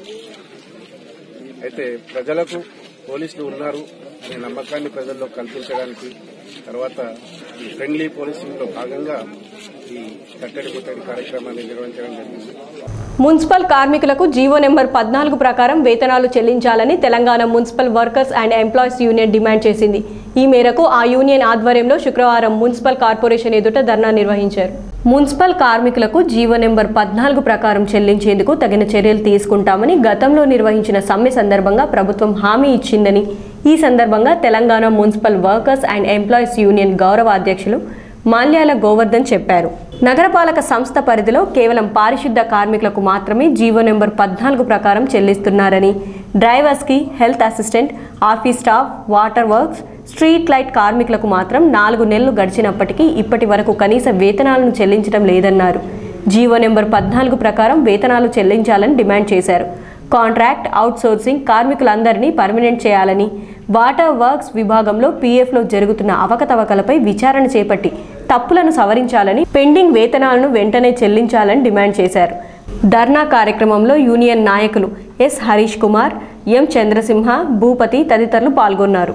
అయితే ప్రజలకు పోలీసులు ఉన్నారు అనే నమ్మకాన్ని ప్రజల్లో కల్పించడానికి తర్వాత ఈ ఫ్రెండ్లీ పోలీసింగ్ లో భాగంగా ఈ కట్టడి ముట్టడి కార్యక్రమాన్ని నిర్వహించడం జరిగింది మున్సిపల్ కార్మికులకు జీవో నెంబర్ పద్నాలుగు ప్రకారం వేతనాలు చెల్లించాలని Telangana municipal workers and employees union demand చేసింది ఈ మేరకు ఆ యూనియన్ ఆధ్వర్యంలో శుక్రవారం మున్సిపల్ కార్పొరేషన్ ఎదుట ధర్నా నిర్వహించారు మున్సిపల్ కార్మికులకు జీవో నెంబర్ పద్నాలుగు ప్రకారం చెల్లించేందుకు తగిన చర్యలు తీసుకుంటామని గతంలో నిర్వహించిన సమ్మె సందర్భంగా ప్రభుత్వం హామీ ఇచ్చిందని ఈ సందర్భంగా Telangana municipal workers and employees union గౌరవ అధ్యక్షులు మాల్యాల గోవర్ధన్ చెప్పారు నగరపాలక సంస్థ పరిధిలో కేవలం పారిశుద్ధ కార్మికులకు మాత్రమే జీవో నెంబర్ పద్నాలుగు ప్రకారం చెల్లిస్తున్నారని డ్రైవర్స్కి health assistant office staff water works street light కార్మికులకు మాత్రం నాలుగు నెలలు గడిచినప్పటికీ ఇప్పటి వరకు కనీస వేతనాలను చెల్లించడం లేదన్నారు జీవో నెంబర్ పద్నాలుగు ప్రకారం వేతనాలు చెల్లించాలని డిమాండ్ చేశారు కాంట్రాక్ట్ అవుట్సోర్సింగ్ కార్మికులందరినీ పర్మనెంట్ చేయాలని వాటర్ వర్క్స్ విభాగంలో పీఎఫ్లో జరుగుతున్న అవకతవకలపై విచారణ చేపట్టి తప్పులను సవరించాలని పెండింగ్ వేతనాలను వెంటనే చెల్లించాలని డిమాండ్ చేశారు ధర్నా కార్యక్రమంలో యూనియన్ నాయకులు ఎస్ హరీష్ కుమార్ ఎం చంద్రసింహ భూపతి తదితరులు పాల్గొన్నారు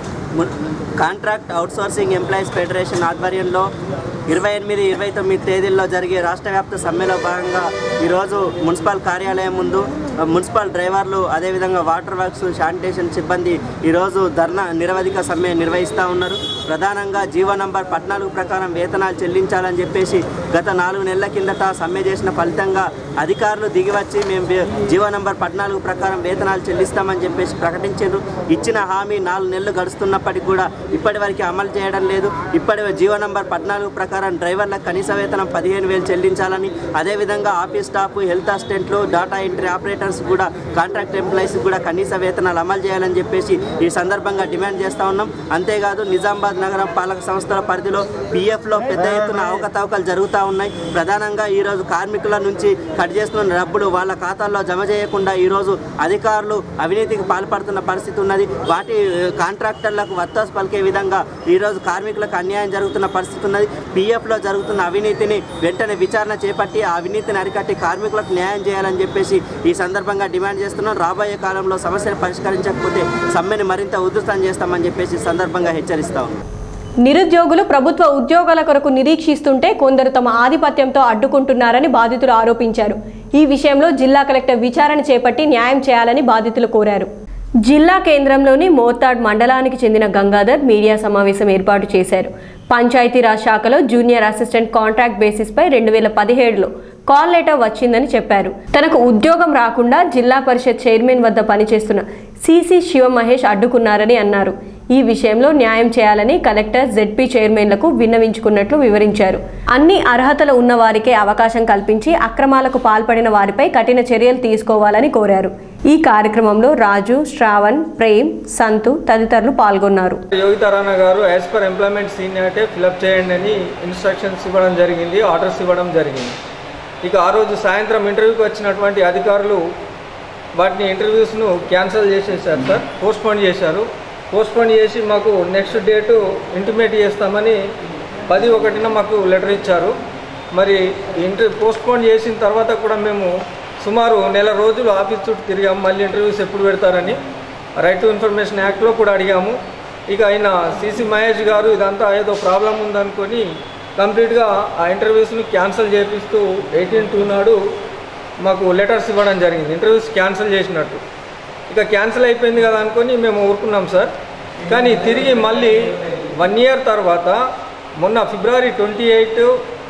కాంట్రాక్ట్ అవుట్సోర్సింగ్ ఎంప్లాయీస్ ఫెడరేషన్ ఆధ్వర్యంలో ఇరవై ఎనిమిది ఇరవై తొమ్మిది తేదీల్లో జరిగే రాష్ట్ర వ్యాప్త సమ్మెలో భాగంగా ఈరోజు మున్సిపల్ కార్యాలయం ముందు ఆ, మున్సిపల్ డ్రైవర్లు అదేవిధంగా వాటర్ వర్క్స్ శానిటేషన్ సిబ్బంది ఈరోజు ధర్నా నిరవధిక సమ్మె నిర్వహిస్తూ ఉన్నారు ప్రధానంగా జీవో నంబర్ పద్నాలుగు ప్రకారం వేతనాలు చెల్లించాలని చెప్పేసి గత నాలుగు నెలల కిందట సమ్మె చేసిన ఫలితంగా అధికారులు దిగివచ్చి మేము వే- జీవో నంబర్ పద్నాలుగు ప్రకారం వేతనాలు చెల్లిస్తామని చెప్పేసి ప్రకటించారు ఇచ్చిన హామీ నాలుగు నెలలు గడుస్తున్నప్పటికీ కూడా ఇప్పటి వరకు అమలు చేయడం లేదు ఇప్పటి జీవో నంబర్ పద్నాలుగు ప్రకారం డ్రైవర్లకు కనీస వేతనం పదిహేను వేలు చెల్లించాలని అదేవిధంగా ఆఫీస్ స్టాఫ్ హెల్త్ అసిస్టెంట్లు డేటా ఎంట్రీ ఆపరేటర్స్ కూడా కాంట్రాక్ట్ ఎంప్లాయీస్ కూడా కనీస వేతనాలు అమలు చేయాలని చెప్పేసి ఈ సందర్భంగా డిమాండ్ చేస్తూ ఉన్నాం అంతేకాదు నిజామాబాద్ నగర పాలక సంస్థల పరిధిలో పిఎఫ్లో పెద్ద ఎత్తున అవకతవకలు జరుగుతూ ఉన్నాయి ప్రధానంగా ఈరోజు కార్మికుల నుంచి కట్ చేస్తున్న డబ్బులు వాళ్ళ ఖాతాల్లో జమ చేయకుండా ఈరోజు అధికారులు అవినీతికి పాల్పడుతున్న పరిస్థితి ఉన్నది వాటి ఏ, కాంట్రాక్టర్లకు వత్తాసు పలికే విధంగా ఈరోజు కార్మికులకు అన్యాయం జరుగుతున్న పరిస్థితి ఉన్నది పిఎఫ్లో జరుగుతున్న అవినీతిని వెంటనే విచారణ చేపట్టి ఆ అవినీతిని అరికట్టి కార్మికులకు న్యాయం చేయాలని చెప్పేసి ఈ సందర్భంగా డిమాండ్ చేస్తున్నాం రాబోయే కాలంలో సమస్యను పరిష్కరించకపోతే సమ్మెని మరింత ఉధృతం చేస్తామని చెప్పేసి ఈ సందర్భంగా హెచ్చరిస్తాం నిరుద్యోగులు ప్రభుత్వ ఉద్యోగాల కొరకు నిరీక్షిస్తుంటే కొందరు తమ ఆధిపత్యంతో అడ్డుకుంటున్నారని బాధితులు ఆరోపించారు ఈ విషయంలో జిల్లా కలెక్టర్ విచారణ చేపట్టి న్యాయం చేయాలని బాధితులు కోరారు జిల్లా కేంద్రంలోని మోర్తాడ్ మండలానికి చెందిన గంగాధర్ మీడియా సమావేశం ఏర్పాటు చేశారు పంచాయతీరాజ్ శాఖలో జూనియర్ అసిస్టెంట్ కాంట్రాక్ట్ బేసిస్పై రెండు వేల పదిహేడులో కాల్ లెటర్ వచ్చిందని చెప్పారు తనకు ఉద్యోగం రాకుండా జిల్లా పరిషత్ చైర్మన్ వద్ద పనిచేస్తున్న సిసి శివమహేష్ అడ్డుకున్నారని అన్నారు ఈ విషయంలో న్యాయం చేయాలని కలెక్టర్ జెడ్పీ చైర్మన్లకు విన్నవించుకున్నట్లు వివరించారు అన్ని అర్హతలు ఉన్న వారికే అవకాశం కల్పించి అక్రమాలకు పాల్పడిన వారిపై కఠిన చర్యలు తీసుకోవాలని కోరారు ఈ కార్యక్రమంలో రాజు శ్రావణ్ ప్రేమ్ సంతు తదితరులు పాల్గొన్నారు Yogitha Rana garu as per employment seniority fill up చేయండి అని ఇన్స్ట్రక్షన్స్ ఇవ్వడం జరిగింది ఆర్డర్స్ ఇవ్వడం జరిగింది ఇక ఆ రోజు సాయంత్రం ఇంటర్వ్యూకి వచ్చినటువంటి అధికారులు వాటిని ఇంటర్వ్యూస్ను క్యాన్సిల్ చేసేసారు సార్ పోస్ట్పోన్ చేశారు పోస్ట్పోన్ చేసి మాకు నెక్స్ట్ డేటు ఇంటిమేట్ చేస్తామని పది ఒకటిన మాకు లెటర్ ఇచ్చారు మరి ఇంటర్ పోస్ట్పోన్ చేసిన తర్వాత కూడా మేము సుమారు నెల రోజులు ఆఫీస్ చుట్టూ తిరిగాము మళ్ళీ ఇంటర్వ్యూస్ ఎప్పుడు పెడతారని రైట్ టు ఇన్ఫర్మేషన్ యాక్ట్లో కూడా అడిగాము ఇక ఆయన సిసి మహేష్ గారు ఇదంతా ఏదో ప్రాబ్లం ఉందనుకొని కంప్లీట్గా ఆ ఇంటర్వ్యూస్ని క్యాన్సిల్ చేపిస్తూ ఎయిటీన్ టూ నాడు మాకు లెటర్స్ ఇవ్వడం జరిగింది ఇంటర్వ్యూస్ క్యాన్సిల్ చేసినట్టు ఇక క్యాన్సిల్ అయిపోయింది కదా అనుకొని మేము ఊరుకున్నాం సార్ కానీ తిరిగి మళ్ళీ వన్ ఇయర్ తర్వాత మొన్న February twenty eight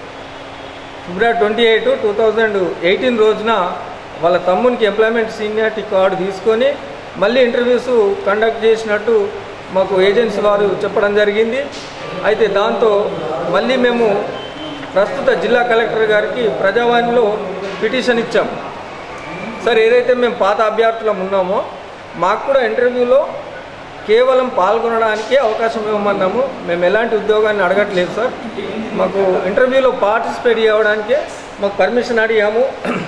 February twenty eight two thousand eighteen రోజున వాళ్ళ తమ్మునికి ఎంప్లాయ్మెంట్ సీనియారిటీ కార్డు తీసుకొని మళ్ళీ ఇంటర్వ్యూస్ కండక్ట్ చేసినట్టు మాకు ఏజెన్సీ వారు చెప్పడం జరిగింది అయితే దాంతో మళ్ళీ మేము ప్రస్తుత జిల్లా కలెక్టర్ గారికి ప్రజావాణిలో పిటిషన్ ఇచ్చాం సార్ ఏదైతే మేము పాత అభ్యర్థులం ఉన్నామో మాకు కూడా ఇంటర్వ్యూలో కేవలం పాల్గొనడానికే అవకాశం ఇవ్వమన్నాము మేము ఎలాంటి ఉద్యోగాన్ని అడగట్లేదు సార్ మాకు ఇంటర్వ్యూలో పార్టిసిపేట్ చేయడానికే మాకు పర్మిషన్ అడిగాము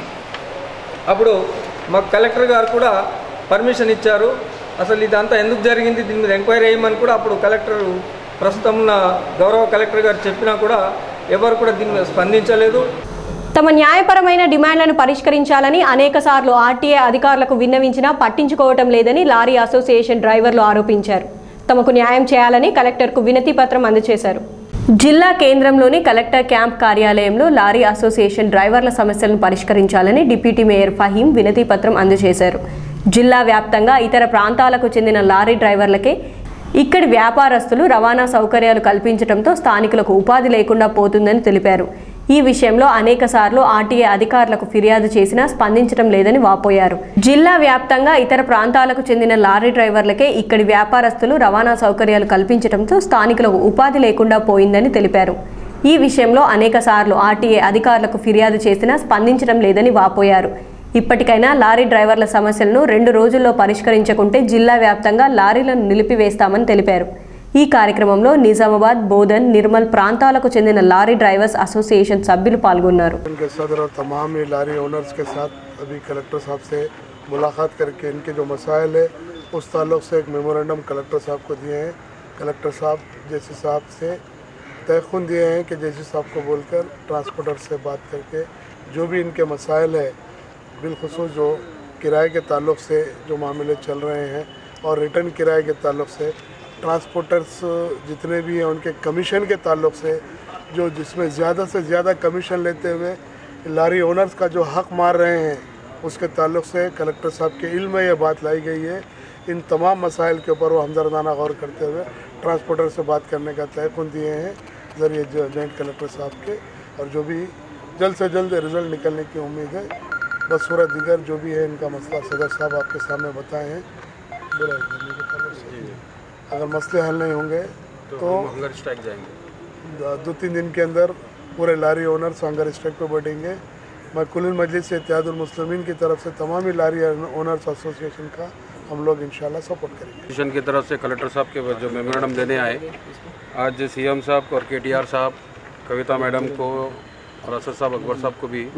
అప్పుడు మాకు కలెక్టర్ గారు కూడా పర్మిషన్ ఇచ్చారు అసలు ఇదంతా ఎందుకు జరిగింది దీని మీద ఎంక్వైరీ చేయమని కూడా అప్పుడు కలెక్టర్ ప్రస్తుతం ఉన్న గౌరవ కలెక్టర్ గారు చెప్పినా కూడా ఎవరు కూడా దీని మీద స్పందించలేదు తమ న్యాయపరమైన డిమాండ్లను పరిష్కరించాలని అనేక సార్లు ఆర్టీఏ అధికారులకు విన్నవించినా పట్టించుకోవటం లేదని లారీ అసోసియేషన్ డ్రైవర్లు ఆరోపించారు తమకు న్యాయం చేయాలని కలెక్టర్కు వినతి పత్రం అందజేశారు జిల్లా కేంద్రంలోని కలెక్టర్ క్యాంప్ కార్యాలయంలో లారీ అసోసియేషన్ డ్రైవర్ల సమస్యలను పరిష్కరించాలని డిప్యూటీ మేయర్ ఫహీం వినతి పత్రం అందజేశారు జిల్లా వ్యాప్తంగా ఇతర ప్రాంతాలకు చెందిన లారీ డ్రైవర్లకే ఇక్కడి వ్యాపారస్తులు రవాణా సౌకర్యాలు కల్పించడంతో స్థానికులకు ఉపాధి లేకుండా పోతుందని తెలిపారు ఈ విషయంలో అనేక సార్లు ఆర్టీఏ అధికారులకు ఫిర్యాదు చేసినా స్పందించడం లేదని వాపోయారు జిల్లా వ్యాప్తంగా ఇతర ప్రాంతాలకు చెందిన లారీ డ్రైవర్లకే ఇక్కడి వ్యాపారస్తులు రవాణా సౌకర్యాలు కల్పించడంతో స్థానికులకు ఉపాధి లేకుండా పోయిందని తెలిపారు ఈ విషయంలో అనేక సార్లు ఆర్టీఏ అధికారులకు ఫిర్యాదు చేసినా స్పందించడం లేదని వాపోయారు ఇప్పటికైనా లారీ డ్రైవర్ల సమస్యలను రెండు రోజుల్లో పరిష్కరించకుంటే జిల్లా వ్యాప్తంగా లారీలను నిలిపివేస్తామని తెలిపారు ఈ కార్యక్రమంలో నిజామాబాద్ బోధన్ నిర్మల్ ప్రాంతాలకు చెందిన లారీ డ్రైవర్స్ అసోసియేషన్ సభ్యులు పాల్గొన్నారు उनके सदर और तमाम ही लारी ओनर्स के साथ अभी कलेक्टर साहब से मुलाकात करके इनके जो मसाइल है उस ताल्लुक से एक मेमोरेंडम कलेक्टर साहब को दिए हैं कलेक्टर साहब जैसे साहब से तयखुन दिए हैं कि जैसे साहब को बोलकर ट्रांसपोर्टर से बात करके जो भी इनके मसाइल है बिलखसूस जो किराए के ताल्लुक से जो मामले चल रहे हैं और रिटर्न किराए के ताल्लुक से ट्रांसपोर्टर्स जितने भी हैं उनके कमीशन के ताल्लुक से जो जिसमें ज़्यादा से ज़्यादा कमीशन लेते हुए लारी ओनर्स का जो हक मार रहे हैं उसके ताल्लुक से कलेक्टर साहब के इल्म में यह बात लाई गई है इन तमाम मसाइल के ऊपर वो हमदर्दाना गौर करते हुए ट्रांसपोर्टर से बात करने का तयकुन दिए हैं ज़रिए जॉइंट कलेक्टर साहब के और जो भी जल्द से जल्द रिजल्ट निकलने की उम्मीद है बसूरत दिगर जो भी है इनका मसला सदर साहब आपके सामने बताए हैं बोला है जमीन के ताल्लुक से। अगर मसले हल नहीं होंगे तो हंगर स्ट्राइक जाएंगे दो तीन दिन के अंदर पूरे लारी ओनर्स हंगर स्ट्राइक पे बैठेंगे मैं कुल मजलिस इत्यादुलमसलमिन की तरफ से तमाम ही लारी ओनर्स एसोसिएशन का हम लोग इंशाल्लाह सपोर्ट करेंगे मिशन की तरफ से कलेक्टर साहब के जो मेमोरेंडम देने आए आज सीएम साहब और केटीआर साहब कविता मैडम को और असद साहब अकबर साहब को भी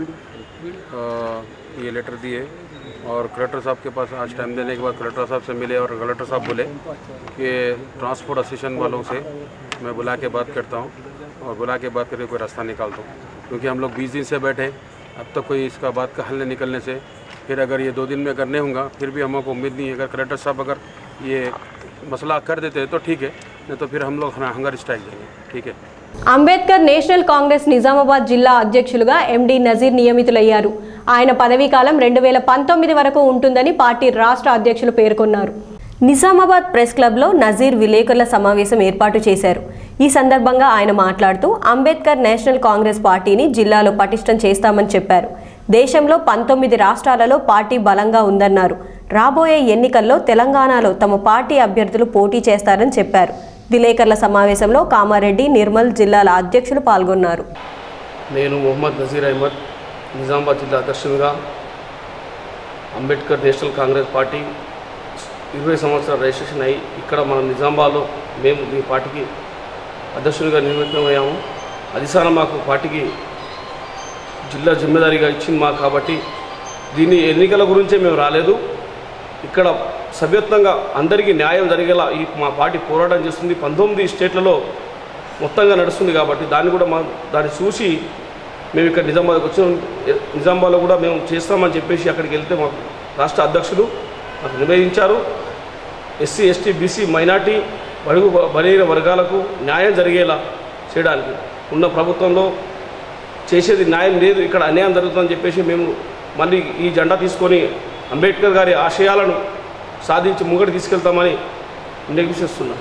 आ, ये लेटर दिए और कलेक्टर साहब के पास आज टाइम देने के बाद कलेक्टर साहब से मिले और कलेक्टर साहब बोले कि ट्रांसपोर्ट एसोसिएशन वालों से मैं बुला के बात करता हूँ और बुला के बात करके कोई रास्ता निकालता हूँ क्योंकि हम लोग बीस दिन से बैठे अब तक कोई इसका बात का हल नहीं निकलने से फिर अगर ये दो दिन में करने होगा फिर भी हमको उम्मीद नहीं है अगर कलेक्टर साहब अगर ये मसला कर देते हैं तो ठीक है नहीं तो फिर हम लोग हंगर स्ट्राइक देंगे ठीक है అంబేద్కర్ నేషనల్ కాంగ్రెస్ నిజామాబాద్ జిల్లా అధ్యక్షులుగా ఎండి నజీర్ నియమితులయ్యారు ఆయన పదవీకాలం రెండు వేల పంతొమ్మిది వరకు ఉంటుందని పార్టీ రాష్ట్ర అధ్యక్షులు పేర్కొన్నారు నిజామాబాద్ ప్రెస్ క్లబ్లో నజీర్ విలేకరుల సమావేశం ఏర్పాటు చేశారు ఈ సందర్భంగా ఆయన మాట్లాడుతూ అంబేద్కర్ నేషనల్ కాంగ్రెస్ పార్టీని జిల్లాలో పటిష్టం చేస్తామని చెప్పారు దేశంలో పంతొమ్మిది రాష్ట్రాలలో పార్టీ బలంగా ఉందన్నారు రాబోయే ఎన్నికల్లో తెలంగాణలో తమ పార్టీ అభ్యర్థులు పోటీ చేస్తారని చెప్పారు విలేకరుల సమావేశంలో కామారెడ్డి నిర్మల్ జిల్లాల అధ్యక్షులు పాల్గొన్నారు నేను మొహమ్మద్ నజీర్ అహ్మద్ నిజామాబాద్ జిల్లా అధ్యక్షునిగా అంబేద్కర్ నేషనల్ కాంగ్రెస్ పార్టీ ఇరవై సంవత్సరాల రిజిస్ట్రేషన్ అయ్యి ఇక్కడ మన నిజామాబాద్లో మేము ఈ పార్టీకి అధ్యక్షునిగా నియమితమయ్యాము అధిసాన మాకు పార్టీకి జిల్లా జిమ్మెదారీగా ఇచ్చింది మాకు కాబట్టి దీన్ని ఎన్నికల గురించే మేము రాలేదు ఇక్కడ సభ్యత్వంగా అందరికీ న్యాయం జరిగేలా ఈ మా పార్టీ పోరాటం చేస్తుంది పంతొమ్మిది స్టేట్లలో మొత్తంగా నడుస్తుంది కాబట్టి దాన్ని కూడా మా దాన్ని చూసి మేము ఇక్కడ నిజామాబాద్కి వచ్చిన నిజామాబాద్లో కూడా మేము చేస్తామని చెప్పేసి అక్కడికి వెళ్తే మా రాష్ట్ర అధ్యక్షులు మాకు నిర్ణయించారు ఎస్సీ ఎస్టీ బీసీ మైనార్టీ బడుగు బలహీన వర్గాలకు న్యాయం జరిగేలా చేయడానికి ఉన్న ప్రభుత్వంలో చేసేది న్యాయం లేదు ఇక్కడ అన్యాయం జరుగుతుందని చెప్పేసి మేము మళ్ళీ ఈ జెండా తీసుకొని అంబేద్కర్ గారి ఆశయాలను సాధించి ముంగడి తీసుకెళ్తామని నిర్దేశిస్తున్నాం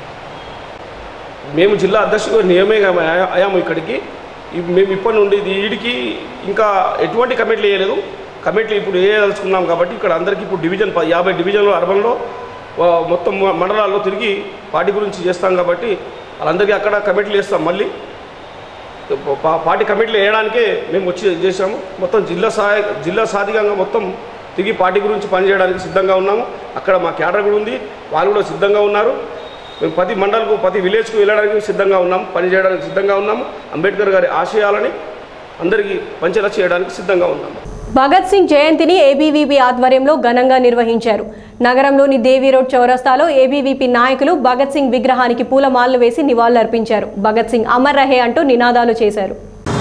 మేము జిల్లా అధ్యక్షుడు నియమే అయ్యాము ఇక్కడికి ఇప్- మేము ఇప్పటి నుండి వీడికి ఇంకా ఎటువంటి కమిటీలు వేయలేదు కమిటీలు ఇప్పుడు వేయదలుచుకున్నాం కాబట్టి ఇక్కడ అందరికీ ఇప్పుడు డివిజన్ ప- యాభై డివిజన్లు అర్బన్లో ఆ, మొత్తం మ- మండలాల్లో తిరిగి పార్టీ గురించి చేస్తాం కాబట్టి వాళ్ళందరికీ అక్కడ కమిటీలు వేస్తాం మళ్ళీ పా- పార్టీ కమిటీలు వేయడానికే మేము వచ్చి చేసాము మొత్తం జిల్లా సహాయ జిల్లా సాధికంగా మొత్తం తిరిగి పార్టీ గురించి పనిచేయడానికి సిద్ధంగా ఉన్నాము అక్కడ మా క్యాడర్ కూడా ఉంది వాళ్ళు కూడా సిద్ధంగా ఉన్నారు మేము ప్రతి మండలకు ప్రతి విలేజ్కు వెళ్ళడానికి సిద్ధంగా ఉన్నాం పని చేయడానికి సిద్ధంగా ఉన్నాము అంబేద్కర్ గారి ఆశయాలని అందరికీ పంచేలా చేయడానికి సిద్ధంగా ఉన్నాము భగత్ సింగ్ జయంతిని ఏబీవీపీ ఆధ్వర్యంలో ఘనంగా నిర్వహించారు నగరంలోని దేవీ రోడ్ చౌరస్తాలో ఏబీవీపీ నాయకులు భగత్ సింగ్ విగ్రహానికి పూలమాలలు వేసి నివాళులర్పించారు భగత్ సింగ్ అమర్ రహే అంటూ నినాదాలు చేశారు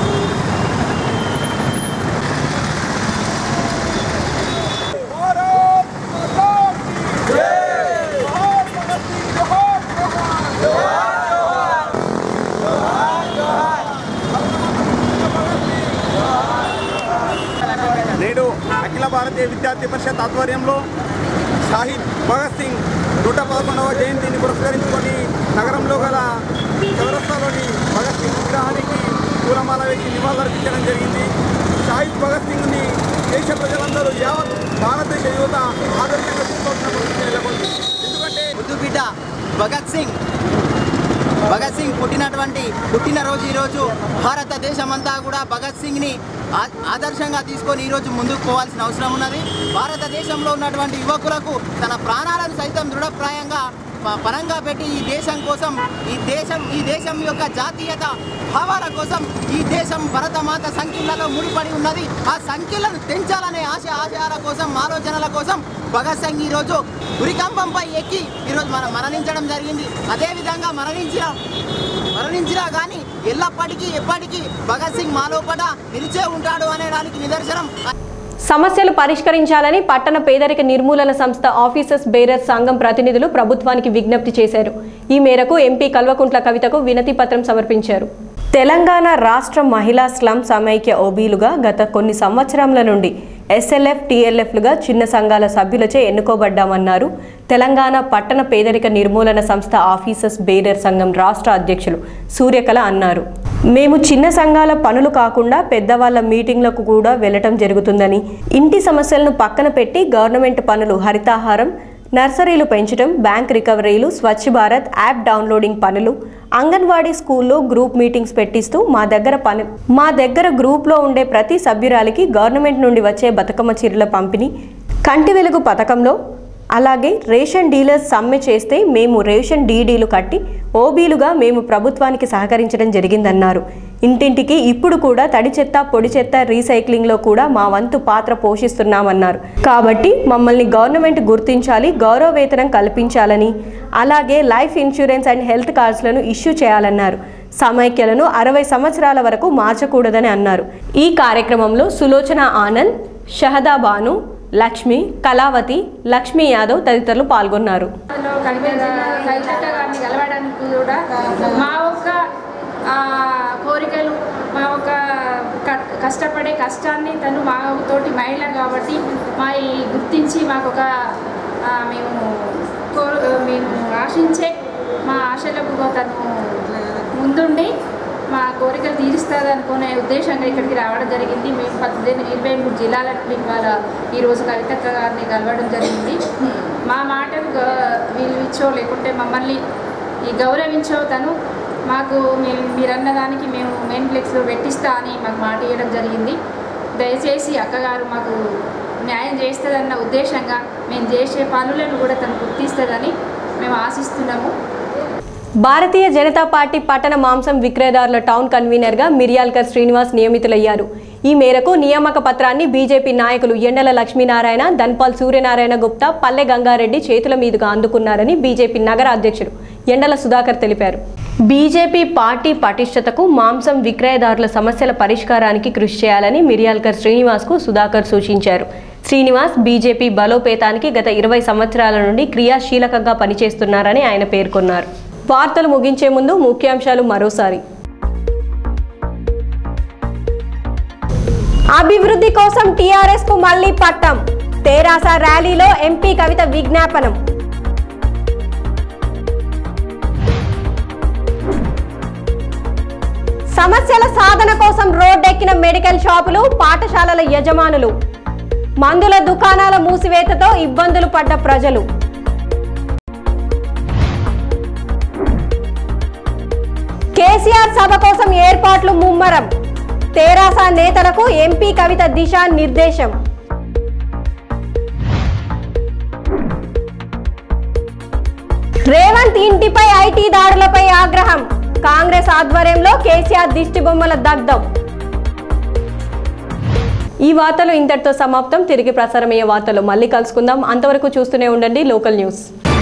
నేడు అఖిల భారతీయ విద్యార్థి పరిషత్ ఆధ్వర్యంలో షాహిద్ భగత్ సింగ్ నూట పదకొండవ జయంతిని పురస్కరించుకొని నగరంలో గల చౌరస్తాలోని భగత్ సింగ్ విగ్రహానికి పూలమాల వేసి నివాళులర్పించడం జరిగింది షాహిద్ భగత్ సింగ్ని దేశ ప్రజలందరూ యావత్ భారతదేశ యువత ఆదర్శంగా తీసుకోవాల్సిన పరిస్థితి నెలకొంది ఎందుకంటే ముద్దు బిడ్డ భగత్ సింగ్ భగత్ సింగ్ పుట్టినటువంటి పుట్టినరోజు ఈరోజు భారతదేశం అంతా కూడా భగత్ సింగ్ని ఆ- ఆదర్శంగా తీసుకొని ఈరోజు ముందుకు పోవాల్సిన అవసరం ఉన్నది భారతదేశంలో ఉన్నటువంటి యువకులకు తన ప్రాణాలను సైతం దృఢప్రాయంగా ప- పరంగా పెట్టి ఈ దేశం కోసం ఈ దేశం ఈ దేశం యొక్క జాతీయత భావాల కోసం ఈ దేశం భరతమాత సంఖ్యలలో ముడిపడి ఉన్నది ఆ సంఖ్యలను తెంచాలనే ఆశ ఆశయాల కోసం ఆలోచనల కోసం భగత్ సింగ్ ఈరోజు ఉరికంపంపై ఎక్కి ఈరోజు మనం మరణించడం జరిగింది అదేవిధంగా మరణించిన మరణించినా కానీ ఎల్లప్పటికీ ఎప్పటికీ భగత్ సింగ్ మాలోపట నిలిచే ఉంటాడు అనేదానికి నిదర్శనం సమస్యలు పరిష్కరించాలని పట్టణ పేదరిక నిర్మూలన సంస్థ ఆఫీసర్స్ బేరర్ సంఘం ప్రతినిధులు ప్రభుత్వానికి విజ్ఞప్తి చేశారు ఈ మేరకు ఎంపీ కల్వకుంట్ల కవితకు వినతి పత్రం సమర్పించారు తెలంగాణ రాష్ట్ర మహిళా స్లమ్ సమైక్య ఓబీలుగా గత కొన్ని సంవత్సరాల నుండి ఎస్ఎల్ఎఫ్ టీఎల్ఎఫ్లుగా చిన్న సంఘాల సభ్యులచే ఎన్నుకోబడ్డామన్నారు తెలంగాణ పట్టణ పేదరిక నిర్మూలన సంస్థ ఆఫీసర్స్ బేరర్ సంఘం రాష్ట్ర అధ్యక్షులు సూర్యకళ అన్నారు మేము చిన్న సంఘాల పనులు కాకుండా పెద్దవాళ్ళ మీటింగ్లకు కూడా వెళ్ళటం జరుగుతుందని ఇంటి సమస్యలను పక్కన పెట్టి గవర్నమెంట్ పనులు హరితాహారం నర్సరీలు పెంచడం బ్యాంక్ రికవరీలు స్వచ్ఛ భారత్ యాప్ డౌన్లోడింగ్ పనులు అంగన్వాడీ స్కూల్లో గ్రూప్ మీటింగ్స్ పెట్టిస్తూ మా దగ్గర పని మా దగ్గర గ్రూప్లో ఉండే ప్రతి సభ్యురాలికి గవర్నమెంట్ నుండి వచ్చే బతుకమ్మ చీరల పంపిణీ కంటి వెలుగు పథకంలో అలాగే రేషన్ డీలర్స్ సమ్మె చేస్తే మేము రేషన్ డీడీలు కట్టి ఓబీలుగా మేము ప్రభుత్వానికి సహకరించడం జరిగిందన్నారు ఇంటింటికి ఇప్పుడు కూడా తడి చెత్త పొడి చెత్త రీసైక్లింగ్లో కూడా మా వంతు పాత్ర పోషిస్తున్నామన్నారు కాబట్టి మమ్మల్ని గవర్నమెంట్ గుర్తించాలి గౌరవ వేతనం కల్పించాలని అలాగే లైఫ్ ఇన్సూరెన్స్ అండ్ హెల్త్ కార్డ్స్లను ఇష్యూ చేయాలన్నారు సమైక్యలను అరవై సంవత్సరాల వరకు మార్చకూడదని అన్నారు ఈ కార్యక్రమంలో సులోచన ఆనంద్ షహదా బాను లక్ష్మి కళావతి లక్ష్మీ యాదవ్ తదితరులు పాల్గొన్నారు కవిత కవితక్క గారిని కలవడానికి కూడా మా యొక్క ఆ, కోరికలు మా యొక్క క- కష్టపడే కష్టాన్ని తను మా తోటి మహిళ కాబట్టి మా ఈ గుర్తించి మాకు ఒక ఆ, మేము కో మేము ఆశించే మా ఆశలకు తను ముందుండి మా కోరికలు తీరుస్తుంది అనుకునే ఉద్దేశంగా ఇక్కడికి రావడం జరిగింది మేము పద్దెనిమిది ఇరవై మూడు జిల్లాల నుండి ఇవాళ ఈరోజు కవితక్క గారిని కలవడం జరిగింది మా మాటను గ- విలువించో లేకుంటే మమ్మల్ని ఈ గౌరవించో తను మాకు మేము మీరన్న దానికి మేము మెయిన్ ప్లెక్స్లో పెట్టిస్తా అని మాకు మాట ఇవ్వడం జరిగింది దయచేసి అక్కగారు మాకు న్యాయం చేస్తుందన్న ఉద్దేశంగా మేము చేసే పనులను కూడా తను గుర్తిస్తుందని మేము ఆశిస్తున్నాము భారతీయ జనతా పార్టీ పట్టణ మాంసం విక్రయదారుల టౌన్ కన్వీనర్గా మిర్యాల్కర్ శ్రీనివాస్ నియమితులయ్యారు ఈ మేరకు నియామక పత్రాన్ని బీజేపీ నాయకులు ఎండల లక్ష్మీనారాయణ ధన్పాల్ సూర్యనారాయణ గుప్తా పల్లె గంగారెడ్డి చేతుల మీదుగా అందుకున్నారని బీజేపీ నగర అధ్యక్షుడు ఎండల సుధాకర్ తెలిపారు బీజేపీ పార్టీ పటిష్టతకు మాంసం విక్రయదారుల సమస్యల పరిష్కారానికి కృషి చేయాలని మిర్యాల్కర్ శ్రీనివాస్కు సుధాకర్ సూచించారు శ్రీనివాస్ బీజేపీ బలోపేతానికి గత ఇరవై సంవత్సరాల నుండి క్రియాశీలకంగా పనిచేస్తున్నారని ఆయన పేర్కొన్నారు వార్తలు ముగించే ముందు ముఖ్యాంశాలు మరోసారి అభివృద్ధి కోసం టీఆర్ఎస్ కు మళ్లీ పట్టం తెరాస ర్యాలీలో ఎంపీ కవిత విజ్ఞాపనం సమస్యల సాధన కోసం రోడ్డెక్కిన మెడికల్ షాపులు పాఠశాలల యజమానులు మందుల దుకాణాల మూసివేతతో ఇబ్బందులు పడ్డ ప్రజలు కేసీఆర్ సభ కోసం ఏర్పాట్లు ముమ్మరం తెరాస నేతలకు ఎంపీ కవిత దిశా నిర్దేశం రేవంత్ ఇంటిపై ఐటీ దాడులపై ఆగ్రహం కాంగ్రెస్ ఆధ్వర్యంలో కేసీఆర్ దిష్టిబొమ్మల దగ్ధం ఈ వార్తలు ఇంతటితో సమాప్తం తిరిగి ప్రసారమయ్యే వార్తలు మళ్ళీ కలుసుకుందాం అంతవరకు చూస్తూనే ఉండండి లోకల్ న్యూస్